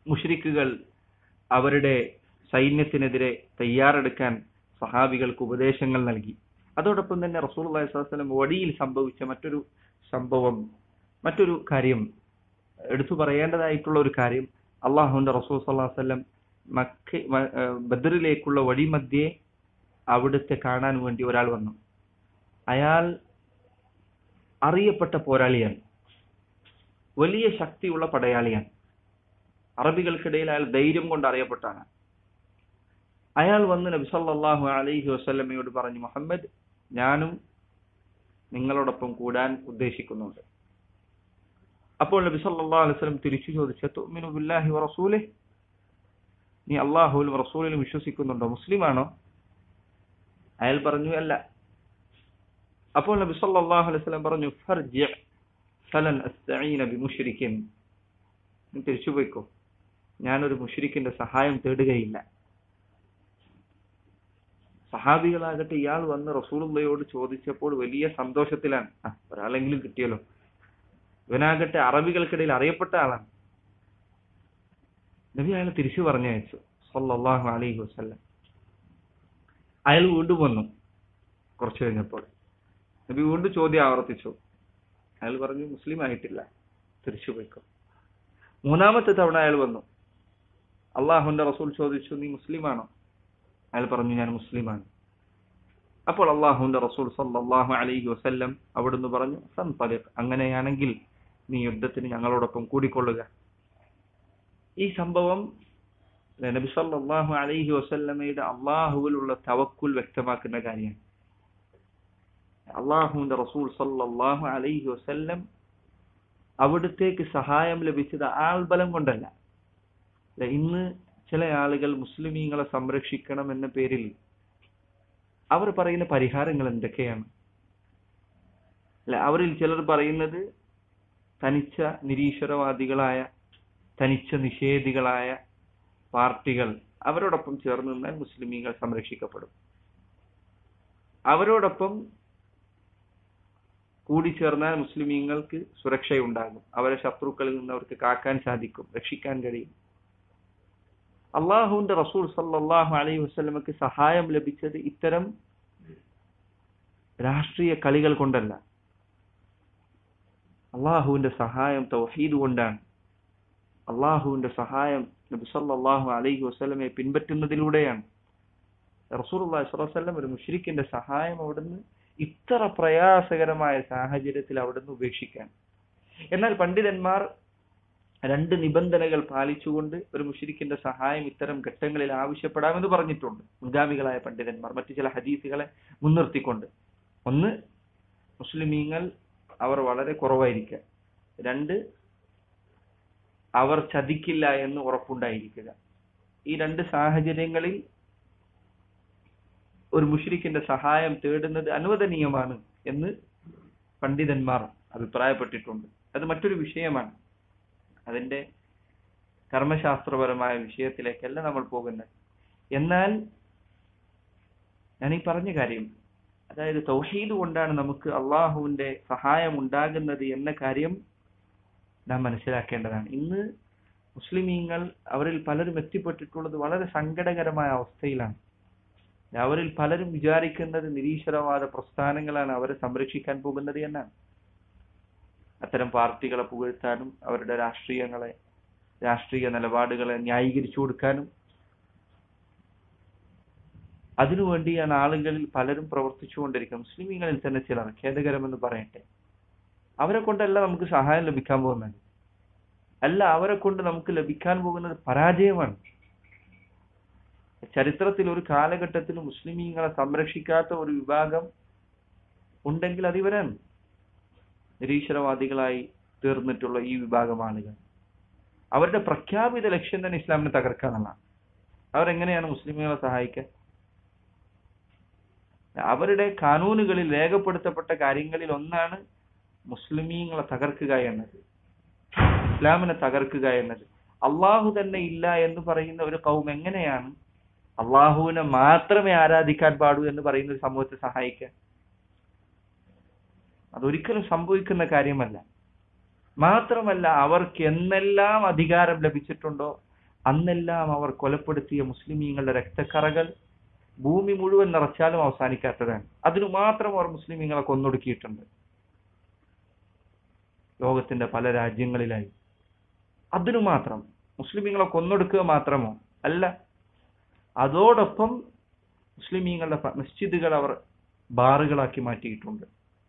മുഷ്രിക്കുകൾ അവരുടെ സൈന്യത്തിനെതിരെ തയ്യാറെടുക്കാൻ സഹാബികൾക്ക് ഉപദേശങ്ങൾ നൽകി അതോടൊപ്പം തന്നെ റസൂൽ അള്ളാഹി സ്വലം വടിയിൽ സംഭവിച്ച മറ്റൊരു സംഭവം മറ്റൊരു കാര്യം എടുത്തു പറയേണ്ടതായിട്ടുള്ള ഒരു കാര്യം അള്ളാഹുന്റെ റസൂൽ സല്ലാഹു വല്ലം മക്ക മ- ഏഹ് ബദറിലേക്കുള്ള വഴിമധ്യേ അവിടുത്തെ കാണാൻ വേണ്ടി ഒരാൾ വന്നു അയാൾ അറിയപ്പെട്ട പോരാളിയാണ് വലിയ ശക്തിയുള്ള പടയാളിയാണ് അറബികൾക്കിടയിൽ അയാൾ ധൈര്യം കൊണ്ട് അറിയപ്പെട്ടാണ് അയാൾ വന്ന് നബി സല്ലല്ലാഹു അലൈഹി വസല്ലമയോട് പറഞ്ഞു മുഹമ്മദ് ഞാനും നിങ്ങളോടൊപ്പം കൂടാൻ ഉദ്ദേശിക്കുന്നുണ്ട് അപ്പോൾ നബി സല്ലല്ലാഹു അലൈഹി വസല്ലം തിരിച്ചു ചോദിച്ചു തുഅ്മിനു ബില്ലാഹി വറസൂലിഹി നീ അള്ളാഹുവിലും റസൂലിലും വിശ്വസിക്കുന്നുണ്ടോ മുസ്ലിമാണോ അയാൾ പറഞ്ഞു അല്ല അപ്പോൾ നബി സല്ലല്ലാഹു അലൈഹി വസല്ലം പറഞ്ഞു ഫർജി ഫലൻ അസ്തഈന ബിമുശ്രിക്കിൻ നീ തിരിച്ചു പോയിക്കോ ഞാനൊരു മുഷ്രിക്കിന്റെ സഹായം തേടുകയില്ല സഹാബികളാകട്ടെ ഇയാൾ വന്ന് റസൂലുള്ളയോട് ചോദിച്ചപ്പോൾ വലിയ സന്തോഷത്തിലാണ് ആ ഒരാളെങ്കിലും കിട്ടിയല്ലോ ഇവനാകട്ടെ അറബികൾക്കിടയിൽ അറിയപ്പെട്ട ആളാണ് നബി അയാളെ തിരിച്ചു പറഞ്ഞയച്ചു സല്ലല്ലാഹു അലൈഹി വസല്ലം അയാൾ വീണ്ടും വന്നു കുറച്ചു കഴിഞ്ഞപ്പോൾ നബി വീണ്ടും ചോദ്യം ആവർത്തിച്ചു അയാൾ പറഞ്ഞു മുസ്ലിം ആയിട്ടില്ല തിരിച്ചു പോയിക്കോ മൂന്നാമത്തെ തവണ അയാൾ വന്നു അള്ളാഹുന്റെ റസൂൽ ചോദിച്ചു നീ മുസ്ലിമാണോ അയാൾ പറഞ്ഞു ഞാൻ മുസ്ലിമാണ് അപ്പോൾ അള്ളാഹുന്റെ റസൂൽ സല്ലല്ലാഹു അലൈഹി വസല്ലം അവിടുന്ന് പറഞ്ഞു സൻതലിഖ് അങ്ങനെയാണെങ്കിൽ നീ യുദ്ധത്തിന് ഞങ്ങളോടൊപ്പം കൂടിക്കൊള്ളുക ഈ സംഭവം നബി സല്ലല്ലാഹു അലൈഹി വസല്ലമയുടെ അള്ളാഹുവിലുള്ള തവക്കുൽ വ്യക്തമാക്കുന്ന കാര്യമാണ് അള്ളാഹുവിന്റെ റസൂൽ സല്ലല്ലാഹു അലൈഹി വസല്ലം അവിടുത്തേക്ക് സഹായം ലഭിച്ചത് ആൾബലം കൊണ്ടല്ല അല്ല, ഇന്ന് ചില ആളുകൾ മുസ്ലിമീങ്ങളെ സംരക്ഷിക്കണം എന്ന പേരിൽ അവർ പറയുന്ന പരിഹാരങ്ങൾ എന്തൊക്കെയാണ് അല്ല അവരിൽ ചിലർ പറയുന്നത് തനിച്ച നിരീശ്വരവാദികളായ തനിച്ച നിഷേധികളായ പാർട്ടികൾ അവരോടൊപ്പം ചേർന്ന് നിന്നാൽ മുസ്ലിമീങ്ങൾ സംരക്ഷിക്കപ്പെടും അവരോടൊപ്പം കൂടിച്ചേർന്നാൽ മുസ്ലിമീങ്ങൾക്ക് സുരക്ഷയുണ്ടാകും അവരെ ശത്രുക്കളിൽ നിന്ന് അവർക്ക് കാക്കാൻ സാധിക്കും രക്ഷിക്കാൻ കഴിയും അള്ളാഹുവിന്റെ റസൂൽ സല്ലല്ലാഹു അലൈഹി വസല്ലമക്ക് സഹായം ലഭിച്ചത് ഇത്തരം രാഷ്ട്രീയ കളികൾ കൊണ്ടല്ല അള്ളാഹുവിന്റെ സഹായം തൗഹീദ് കൊണ്ടാണ് അള്ളാഹുവിന്റെ സഹായം നബി സല്ലല്ലാഹു അലൈഹി വസല്ലമയെ പിൻപറ്റുന്നതിലൂടെയാണ് റസൂലുള്ളാഹി സ്വല്ലല്ലാഹു അലൈഹി വസല്ലം ഒരു മുശ്രിക്കിന്റെ സഹായം അവിടുന്ന് ഇത്ര പ്രയാസകരമായ സാഹചര്യത്തിൽ അവിടുന്ന് ഉപേക്ഷിക്കാൻ എന്നാൽ പണ്ഡിതന്മാർ രണ്ട് നിബന്ധനകൾ പാലിച്ചുകൊണ്ട് ഒരു മുഷിരിക്കിന്റെ സഹായം ഇത്തരം ഘട്ടങ്ങളിൽ ആവശ്യപ്പെടാമെന്ന് പറഞ്ഞിട്ടുണ്ട് മുൻഗാമികളായ പണ്ഡിതന്മാർ മറ്റു ചില ഹദീസുകളെ മുൻനിർത്തിക്കൊണ്ട് ഒന്ന് മുസ്ലിമീങ്ങൾ അവർ വളരെ കുറവായിരിക്കുക രണ്ട് അവർ ചതിക്കില്ല എന്ന് ഉറപ്പുണ്ടായിരിക്കുക ഈ രണ്ട് സാഹചര്യങ്ങളിൽ ഒരു മുഷ്രിക്കിന്റെ സഹായം തേടുന്നത് അനുവദനീയമാണ് എന്ന് പണ്ഡിതന്മാർ അഭിപ്രായപ്പെട്ടിട്ടുണ്ട് അത് മറ്റൊരു വിഷയമാണ് അതിന്റെ കർമ്മശാസ്ത്രപരമായ വിഷയത്തിലേക്കല്ല നമ്മൾ പോകുന്നത് എന്നാൽ ഞാൻ ഈ പറഞ്ഞ കാര്യം അതായത് തൗഹീദ് കൊണ്ടാണ് നമുക്ക് അള്ളാഹുവിന്റെ സഹായം ഉണ്ടാകുന്നത് എന്ന കാര്യം നാം മനസ്സിലാക്കേണ്ടതാണ് ഇന്ന് മുസ്ലിമീങ്ങൾ അവരിൽ പലരും എത്തിപ്പെട്ടിട്ടുള്ളത് വളരെ സങ്കടകരമായ അവസ്ഥയിലാണ് അവരിൽ പലരും വിചാരിക്കുന്നത് നിരീശ്വരവാദ പ്രസ്ഥാനങ്ങളാണ് അവരെ സംരക്ഷിക്കാൻ പോകുന്നത് എന്നാണ് അത്തരം പാർട്ടികളെ പുകഴ്ത്താനും അവരുടെ രാഷ്ട്രീയങ്ങളെ രാഷ്ട്രീയ നിലപാടുകളെ ന്യായീകരിച്ചു കൊടുക്കാനും അതിനുവേണ്ടിയാണ് ആളുകളിൽ പലരും പ്രവർത്തിച്ചുകൊണ്ടിരിക്കുന്നത് മുസ്ലിമീങ്ങളിൽ തന്നെ ചിലർ ഖേദകരമെന്ന് പറയട്ടെ അവരെ കൊണ്ടല്ല നമുക്ക് സഹായം ലഭിക്കാൻ പോകുന്നത് അല്ല അവരെ കൊണ്ട് നമുക്ക് ലഭിക്കാൻ പോകുന്നത് പരാജയമാണ് ചരിത്രത്തിൽ ഒരു കാലഘട്ടത്തിൽ മുസ്ലിമീങ്ങളെ സംരക്ഷിക്കാത്ത ഒരു വിഭാഗം ഉണ്ടെങ്കിൽ അത് ഇവരാണ് നിരീശ്വരവാദികളായി തീർന്നിട്ടുള്ള ഈ വിഭാഗം ആളുകൾ അവരുടെ പ്രഖ്യാപിത ലക്ഷ്യം തന്നെ ഇസ്ലാമിനെ തകർക്കുക എന്നുള്ളതാണ് അവരെങ്ങനെയാണ് മുസ്ലിമുകളെ സഹായിക്കുക അവരുടെ കാനൂനുകളിൽ രേഖപ്പെടുത്തപ്പെട്ട കാര്യങ്ങളിൽ ഒന്നാണ് മുസ്ലിമീങ്ങളെ തകർക്കുക എന്നത് ഇസ്ലാമിനെ തകർക്കുക എന്നത് അള്ളാഹു തന്നെ ഇല്ല എന്ന് പറയുന്ന ഒരു കൗം എങ്ങനെയാണ് അള്ളാഹുവിനെ മാത്രമേ ആരാധിക്കാൻ പാടൂ എന്ന് പറയുന്ന ഒരു സമൂഹത്തെ സഹായിക്കാൻ അതൊരിക്കലും സംഭവിക്കുന്ന കാര്യമല്ല മാത്രമല്ല അവർക്ക് എന്നെല്ലാം അധികാരം ലഭിച്ചിട്ടുണ്ടോ അന്നെല്ലാം അവർ കൊലപ്പെടുത്തിയ മുസ്ലിമീങ്ങളുടെ രക്തക്കറകൾ ഭൂമി മുഴുവൻ നിറച്ചാലും അവസാനിക്കാത്തതാണ് അതിനു മാത്രം അവർ മുസ്ലിമീങ്ങളെ കൊന്നൊടുക്കിയിട്ടുണ്ട് ലോകത്തിന്റെ പല രാജ്യങ്ങളിലായി അതിനു മാത്രം മുസ്ലിമീങ്ങളെ കൊന്നൊടുക്കുക മാത്രമോ അല്ല അതോടൊപ്പം മുസ്ലിമീങ്ങളുടെ പ- മസ്ജിദുകൾ അവർ ബാറുകളാക്കി മാറ്റിയിട്ടുണ്ട്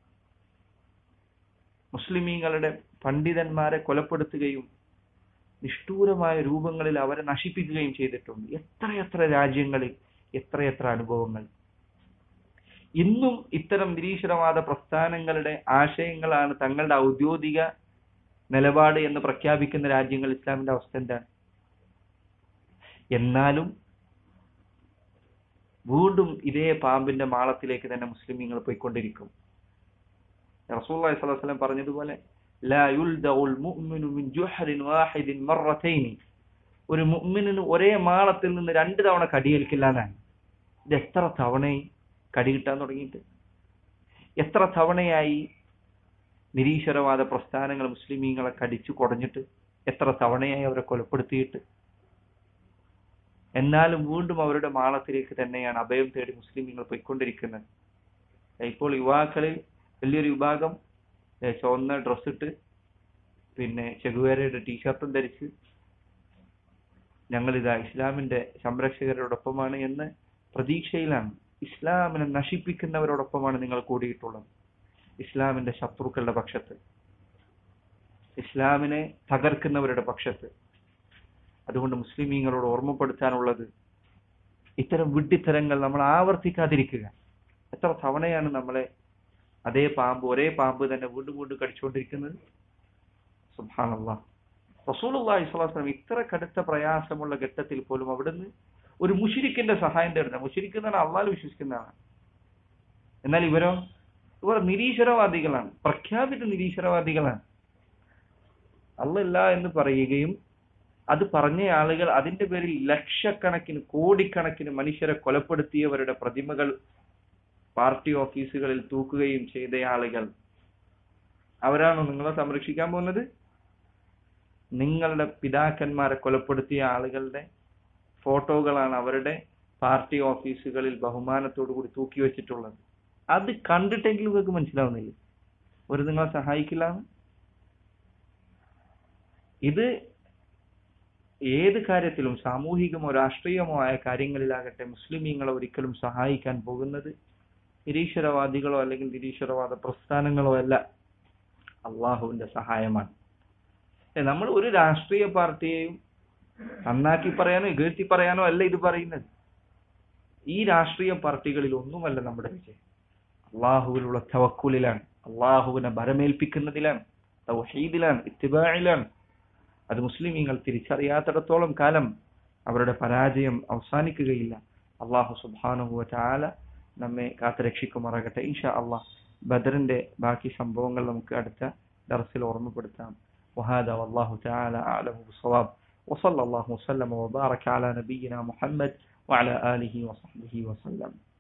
മുസ്ലിമീങ്ങളുടെ പണ്ഡിതന്മാരെ കൊലപ്പെടുത്തുകയും നിഷ്ഠൂരമായ രൂപങ്ങളിൽ അവരെ നശിപ്പിക്കുകയും ചെയ്തിട്ടുണ്ട് എത്രയെത്ര രാജ്യങ്ങളിൽ എത്രയെത്ര അനുഭവങ്ങൾ ഇന്നും ഇത്തരം നിരീശ്വരവാദ പ്രസ്ഥാനങ്ങളുടെ ആശയങ്ങളാണ് തങ്ങളുടെ ഔദ്യോഗിക നിലപാട് എന്ന് പ്രഖ്യാപിക്കുന്ന രാജ്യങ്ങൾ ഇസ്ലാമിന്റെ അവസ്ഥ എന്താണ് എന്നാലും വീണ്ടും ഇതേ പാമ്പിന്റെ മാളത്തിലേക്ക് തന്നെ മുസ്ലിമീങ്ങൾ പോയിക്കൊണ്ടിരിക്കും റസൂലുള്ളാഹി സ്വല്ലല്ലാഹു അലൈഹി വസല്ലം പറഞ്ഞതുപോലെ ലാ യുൽദഉൽ മുഅ്മിനു മിൻ ജുഹ്റിൻ വാഹിദിൻ മറത്തൈനി ഒരു മുഅ്മിനിന് ഒരേ മാളത്തിൽ നിന്ന് രണ്ട് തവണ കടിയേൽക്കില്ല എന്നാണ് ഇത് എത്ര തവണയായി കടി കിട്ടാൻ തുടങ്ങിയിട്ട് എത്ര തവണയായി നിരീശ്വരവാദ പ്രസ്ഥാനങ്ങൾ മുസ്ലിമീങ്ങളെ കടിച്ചു കുടഞ്ഞിട്ട് എത്ര തവണയായി അവരെ കൊലപ്പെടുത്തിയിട്ട് എന്നാലും വീണ്ടും അവരുടെ മാളത്തിലേക്ക് തന്നെയാണ് അഭയം തേടി മുസ്ലിമീങ്ങൾ പോയിക്കൊണ്ടിരിക്കുന്നത് ഇപ്പോൾ യുവാക്കളിൽ വലിയൊരു വിഭാഗം ഏ, ചുവന്ന ഡ്രസ് ഇട്ട് പിന്നെ ചെഗുവേരയുടെ ടീഷർട്ടും ധരിച്ച് ഞങ്ങളിതാ ഇസ്ലാമിന്റെ സംരക്ഷകരോടൊപ്പമാണ് എന്ന് പ്രതീക്ഷയിലാണ് ഇസ്ലാമിനെ നശിപ്പിക്കുന്നവരോടൊപ്പമാണ് നിങ്ങൾ കൂടിയിട്ടുള്ളത് ഇസ്ലാമിന്റെ ശത്രുക്കളുടെ പക്ഷത്ത് ഇസ്ലാമിനെ തകർക്കുന്നവരുടെ പക്ഷത്ത് അതുകൊണ്ട് മുസ്ലിമീങ്ങളോട് ഓർമ്മപ്പെടുത്താനുള്ളത് ഇത്തരം വിഡ്ഢിത്തരങ്ങൾ നമ്മൾ ആവർത്തിക്കാതിരിക്കുക എത്ര തവണയാണ് നമ്മളെ അതേ പാമ്പ് ഒരേ പാമ്പ് തന്നെ വീണ്ടും വീണ്ടും കടിച്ചുകൊണ്ടിരിക്കുന്നത് സുബ്ഹാനല്ലാഹ് റസൂലുള്ളാഹി സ്വല്ലല്ലാഹു അലൈഹി വസല്ലം ഇത്ര കടുത്ത പ്രയാസമുള്ള ഘട്ടത്തിൽ പോലും അവിടുന്ന് ഒരു മുഷിരിക്കിന്റെ സഹായം തരുന്ന മുഷിരിക്ക് എന്ന് പറഞ്ഞാൽ അള്ളാഹ് വിശ്വസിക്കുന്നതാണ് എന്നാൽ ഇവരോ ഇവർ നിരീശ്വരവാദികളാണ് പ്രഖ്യാപിത നിരീശ്വരവാദികളാണ് അല്ലല്ല എന്ന് പറയുകയും അത് പറഞ്ഞ ആളുകൾ അതിന്റെ പേരിൽ ലക്ഷക്കണക്കിന് കോടിക്കണക്കിന് മനുഷ്യരെ കൊലപ്പെടുത്തിയവരുടെ പ്രതിമകൾ പാർട്ടി ഓഫീസുകളിൽ തൂക്കുകയും ചെയ്ത ആളുകൾ അവരാണോ നിങ്ങളെ സംരക്ഷിക്കാൻ പോകുന്നത് നിങ്ങളുടെ പിതാക്കന്മാരെ കൊലപ്പെടുത്തിയ ആളുകളുടെ ഫോട്ടോകളാണ് അവരുടെ പാർട്ടി ഓഫീസുകളിൽ ബഹുമാനത്തോടു കൂടി തൂക്കി വെച്ചിട്ടുള്ളത് അത് കണ്ടിട്ടെങ്കിലും നിങ്ങൾക്ക് മനസ്സിലാവുന്നില്ല ഒരു നിങ്ങളെ സഹായിക്കില്ല ഇത് ഏത് കാര്യത്തിലും സാമൂഹികമോ രാഷ്ട്രീയമോ ആയ കാര്യങ്ങളിലാകട്ടെ മുസ്ലിമീങ്ങളെ ഒരിക്കലും സഹായിക്കാൻ പോകുന്നത് നിരീശ്വരവാദികളോ അല്ലെങ്കിൽ നിരീശ്വരവാദ പ്രസ്ഥാനങ്ങളോ അല്ല അള്ളാഹുവിന്റെ സഹായമാണ് ഏ, നമ്മൾ ഒരു രാഷ്ട്രീയ പാർട്ടിയെയും നന്നാക്കി പറയാനോ ഇകഴ്ത്തി പറയാനോ അല്ല ഇത് പറയുന്നത് ഈ രാഷ്ട്രീയ പാർട്ടികളിൽ ഒന്നുമല്ല നമ്മുടെ വിജയം അള്ളാഹുവിലുള്ള തവക്കുലിലാണ് അള്ളാഹുവിനെ ഭരമേൽപ്പിക്കുന്നതിലാണ് തൗഹീദിലാണ് ഇത്തിബായിലാണ് അത് മുസ്ലിമീങ്ങൾ തിരിച്ചറിയാത്തിടത്തോളം കാലം അവരുടെ പരാജയം അവസാനിക്കുകയില്ല അള്ളാഹു സുബാനുഹുവ ചാല നമ്മെ കാത്തുരക്ഷിക്കുമാറാകട്ടെ ഇൻഷാ അള്ളാഹ് ബദറിന്റെ ബാക്കി സംഭവങ്ങൾ നമുക്ക് അടുത്ത ദർസിൽ ഓർമ്മപ്പെടുത്താം وهذا والله تعالى أعلم بالصواب وصلى الله وسلم وبارك على نبينا محمد وعلى آله وصحبه وسلم